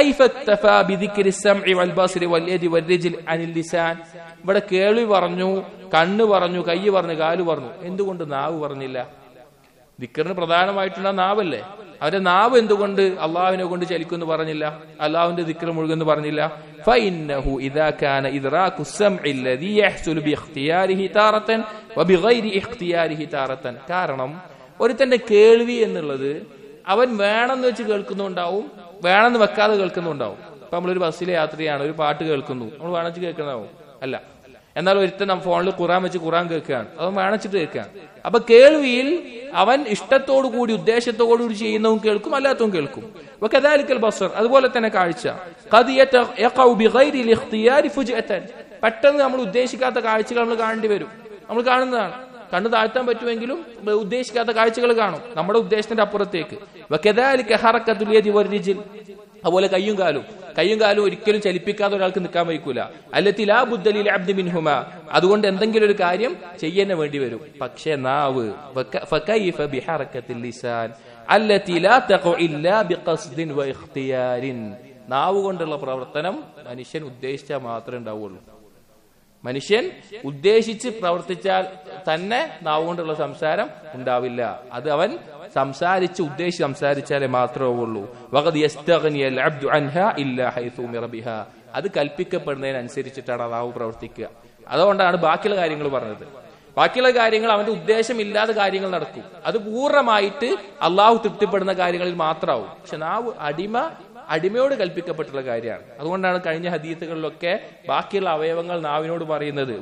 ഇവിടെ കേൾവി പറഞ്ഞു കണ്ണ് പറഞ്ഞു കൈ പറഞ്ഞു കാല് പറഞ്ഞു എന്തുകൊണ്ട് നാവ് പറഞ്ഞില്ല ദിക്കറിന് പ്രധാനമായിട്ടുള്ള നാവല്ലേ അവരുടെ നാവ് എന്തുകൊണ്ട് അള്ളാഹുവിനെ കൊണ്ട് ചലിക്കുമെന്ന് പറഞ്ഞില്ല അള്ളാഹുവിന്റെ ദിക്കർ മുഴുകുമെന്ന് പറഞ്ഞില്ല فإنه إذا كان إدراك السمع الذي يحصل باختياره تارة وبغير اختياره تارة കാരണം ഒരുത്തന്റെ കേൾവി എന്നുള്ളത് അവൻ വേണമെന്ന് വെച്ച് കേൾക്കുന്നുണ്ടാവും വേണമെന്ന് വെക്കാതെ കേൾക്കുന്നുണ്ടാവും ഇപ്പൊ നമ്മളൊരു ബസ്സിലെ യാത്രയാണ് ഒരു പാട്ട് കേൾക്കുന്നു നമ്മൾ വേണമെന്ന് കേൾക്കണതാവും അല്ല എന്നാൽ ഒരുത്തൻ നമ്മ ഫോണിൽ ഖുറാൻ വെച്ച് ഖുറാൻ കേൾക്കുകയാണ് അവൻ വേണച്ചിട്ട് കേൾക്കുകയാണ് അപ്പൊ കേൾവിയിൽ അവൻ ഇഷ്ടത്തോടു കൂടി ഉദ്ദേശത്തോടു കൂടി ചെയ്യുന്നതും കേൾക്കും അല്ലാത്തതും കേൾക്കും വകദാലിക്കൽ ബസർ അതുപോലെ തന്നെ കാഴ്ച പെട്ടെന്ന് നമ്മൾ ഉദ്ദേശിക്കാത്ത കാഴ്ചകൾ നമ്മൾ കാണേണ്ടി വരും നമ്മൾ കാണുന്നതാണ് കണ്ണു താഴ്ത്താൻ പറ്റുമെങ്കിലും ഉദ്ദേശിക്കാത്ത കാഴ്ചകൾ കാണും നമ്മുടെ ഉദ്ദേശത്തിന്റെ അപ്പുറത്തേക്ക് അതുപോലെ കയ്യും കാലും കയ്യും കാലും ഒരിക്കലും ചലിപ്പിക്കാതെ ഒരാൾക്ക് നിൽക്കാൻ വയ്ക്കൂല അല്ലത്തിലാ ബുദ്ധലിൽ അബ്ദി മിൻഹുമ അതുകൊണ്ട് എന്തെങ്കിലും ഒരു കാര്യം ചെയ്യാൻ വേണ്ടി വരും പക്ഷേ നാവ് നാവ് കൊണ്ടുള്ള പ്രവർത്തനം മനുഷ്യൻ ഉദ്ദേശിച്ചാൽ മാത്രമേ ഉണ്ടാവുള്ളൂ മനുഷ്യൻ ഉദ്ദേശിച്ച് പ്രവർത്തിച്ചാൽ തന്നെ നാവ് കൊണ്ടുള്ള സംസാരം ഉണ്ടാവില്ല അത് അവൻ സംസാരിച്ച് ഉദ്ദേശിച്ച് സംസാരിച്ചാലേ മാത്രമേ ഉള്ളൂ അത് കൽപ്പിക്കപ്പെടുന്നതിനനുസരിച്ചിട്ടാണ് നാവ് പ്രവർത്തിക്കുക അതുകൊണ്ടാണ് ബാക്കിയുള്ള കാര്യങ്ങൾ പറഞ്ഞത് ബാക്കിയുള്ള കാര്യങ്ങൾ അവന്റെ ഉദ്ദേശമില്ലാത്ത കാര്യങ്ങൾ നടക്കും അത് പൂർണ്ണമായിട്ട് അള്ളാഹു തൃപ്തിപ്പെടുന്ന കാര്യങ്ങളിൽ മാത്രമാവും പക്ഷെ നാവ് അടിമ അടിമയോട് കൽപ്പിക്കപ്പെട്ടുള്ള കാര്യമാണ് അതുകൊണ്ടാണ് കഴിഞ്ഞ ഹദീത്തുകളിലൊക്കെ ബാക്കിയുള്ള അവയവങ്ങൾ നാവിനോട് പറയുന്നത്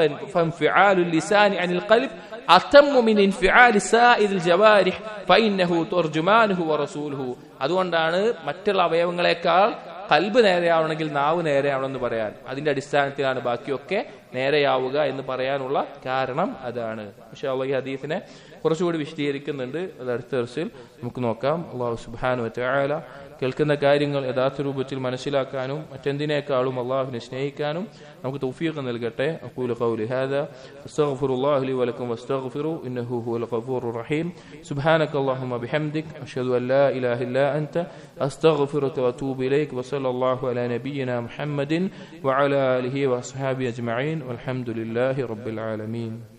അതുകൊണ്ടാണ് മറ്റുള്ള അവയവങ്ങളെക്കാൾ കൽബ് നേരെയാവണമെങ്കിൽ നാവ് നേരെയാവണമെന്ന് പറയാൻ അതിന്റെ അടിസ്ഥാനത്തിലാണ് ബാക്കിയൊക്കെ നേരെയാവുക എന്ന് പറയാനുള്ള കാരണം അതാണ് പക്ഷെ അള്ളാഹി ഹദീസിനെ കുറച്ചുകൂടി വിശദീകരിക്കുന്നുണ്ട് അത് അടുത്ത ദിവസത്തിൽ നമുക്ക് നോക്കാം അള്ളാഹു സുബാനു വറ്റായാല കേൾക്കുന്ന കാര്യങ്ങൾ യഥാർത്ഥ രൂപത്തിൽ മനസ്സിലാക്കാനും മറ്റെന്തിനേക്കാളും അള്ളാഹുവിനെ സ്നേഹിക്കാനും നമുക്ക് തൗഫീഖ് നൽകട്ടെ അഖൂലു ഖൗലി ഹാദാ അസ്തഗ്ഫിറുല്ലാഹി ലി വലക്കും വസ്തഗ്ഫിറു ഇന്നഹു ഹുവൽ ഗഫൂറുർ റഹീം സുബ്ഹാനക അല്ലാഹുമ്മ ബിഹംദിക് അഷ്ഹദു അൻ ലാ ഇലാഹ ഇല്ലാ അൻത അസ്തഗ്ഫിറുക വഅതൂബു ഇലൈക് വസല്ലല്ലാഹു അലാ നബിയിന മുഹമ്മദിൻ വഅലാ ആലിഹി വഅസ്ഹാബിഹി അജ്മഈൻ വൽഹംദുലില്ലാഹി റബ്ബിൽ ആലമീൻ